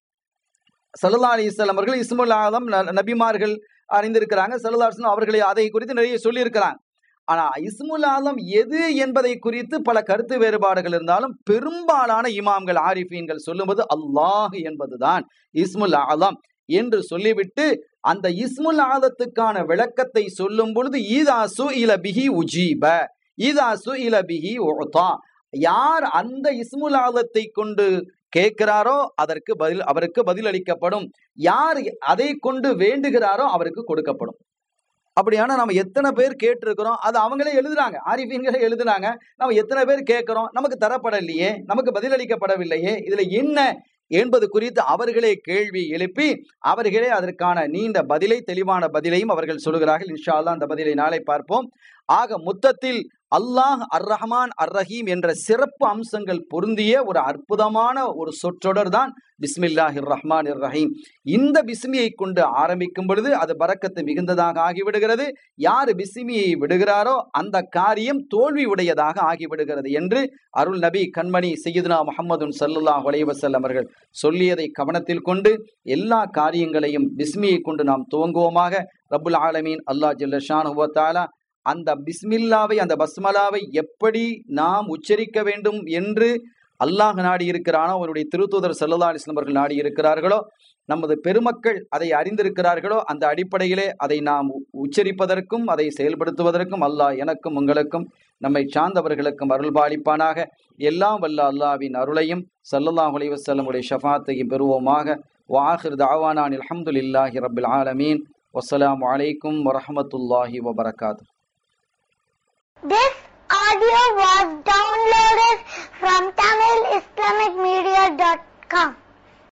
சல்லா அலி இஸ்லாம் அவர்கள் இஸ்முல் ஆதம் ந- நபிமார்கள் அறிந்திருக்கிறாங்க சல்லா அலிஸ்லாம் அவர்களை அதை குறித்து நிறைய சொல்லியிருக்கிறாங்க ஆனா இஸ்முல் ஆலம் எது என்பதை குறித்து பல கருத்து வேறுபாடுகள் இருந்தாலும் பெரும்பாலான இமாம்கள் ஆரிஃபீன்கள் சொல்லும்போது அல்லாஹ் என்பதுதான் இஸ்முல் ஆலம் என்று சொல்லிவிட்டு அந்த இஸ்முல் ஆலத்துக்கான விளக்கத்தை சொல்லும் பொழுது ஈதாசு இல பிஹி உஜீப ஈதாசு இல பிஹி உத்தா யார் அந்த இஸ்முல் ஆலத்தை கொண்டு கேட்கிறாரோ அதற்கு பதில் அவருக்கு பதில் அளிக்கப்படும் யார் அதை கொண்டு வேண்டுகிறாரோ அவருக்கு கொடுக்கப்படும் அப்படியான நம்ம எத்தனை பேர் கேட்டிருக்கிறோம் அது அவங்களே எழுதுறாங்க ஆரிஃபீன்களே எழுதுனாங்க நம்ம எத்தனை பேர் கேட்கிறோம் நமக்கு தரப்படலையே நமக்கு பதிலளிக்கப்படவில்லையே இதுல என்ன என்பது குறித்து அவர்களே கேள்வி எழுப்பி அவர்களே அதற்கான நீண்ட பதிலை தெளிவான பதிலையும் அவர்கள் சொல்கிறார்கள் இன்ஷா அல்லாஹ் அந்த பதிலை நாளை பார்ப்போம் ஆக மொத்தத்தில் அல்லாஹ் அர் ரஹ்மான் அர் ரஹீம் என்ற சிறப்பு அம்சங்கள் பொருந்திய ஒரு அற்புதமான ஒரு சொற்றொடர் தான் பிஸ்மில்லாஹிர் ரஹ்மான் ரஹீம் இந்த பிஸ்மியை கொண்டு ஆரம்பிக்கும் பொழுது அது பறக்கத்து மிகுந்ததாக ஆகிவிடுகிறது யார் பிஸ்மியை விடுகிறாரோ அந்த காரியம் தோல்வி உடையதாக ஆகிவிடுகிறது என்று அருள் நபி கண்மணி சையதுனா முஹம்மதுன் சல்லுல்லாஹ் வலைவசல்லம் அவர்கள் சொல்லியதை கவனத்தில் கொண்டு எல்லா காரியங்களையும் பிஸ்மியை கொண்டு நாம் துவங்குவோமாக ரப்புல் ஆலமீன் அல்லாஹ் ஜல்லஷான் தாலா அந்த பிஸ்மில்லாவை அந்த பஸ்மலாவை எப்படி நாம் உச்சரிக்க வேண்டும் என்று அல்லாஹ் நாடி இருக்கிறானோ அவருடைய திருத்தூதர் சல்லா அலிஸ்லாம் அவர்கள் நாடி இருக்கிறார்களோ நமது பெருமக்கள் அதை அறிந்திருக்கிறார்களோ அந்த அடிப்படையிலே அதை நாம் உ- உச்சரிப்பதற்கும் அதை செயல்படுத்துவதற்கும் அல்லாஹ் எனக்கும் உங்களுக்கும் நம்மை சார்ந்தவர்களுக்கும் அருள்பாலிப்பானாக எல்லாம் வல்ல அல்லாஹ்வின் அருளையும் சல்லல்லாஹு அலைஹி வஸல்லமுடைய ஷஃபாத்தையும் பெறுவோமாக வாஹிர் தாவானான் அல்ஹம்துலில்லாஹி ரப்பில் ஆலமீன் வஸ்ஸலாமு அலைக்கும் வரஹ்மத்துல்லாஹி வபரகாத்து This audio was downloaded from TamilIslamicMedia.com.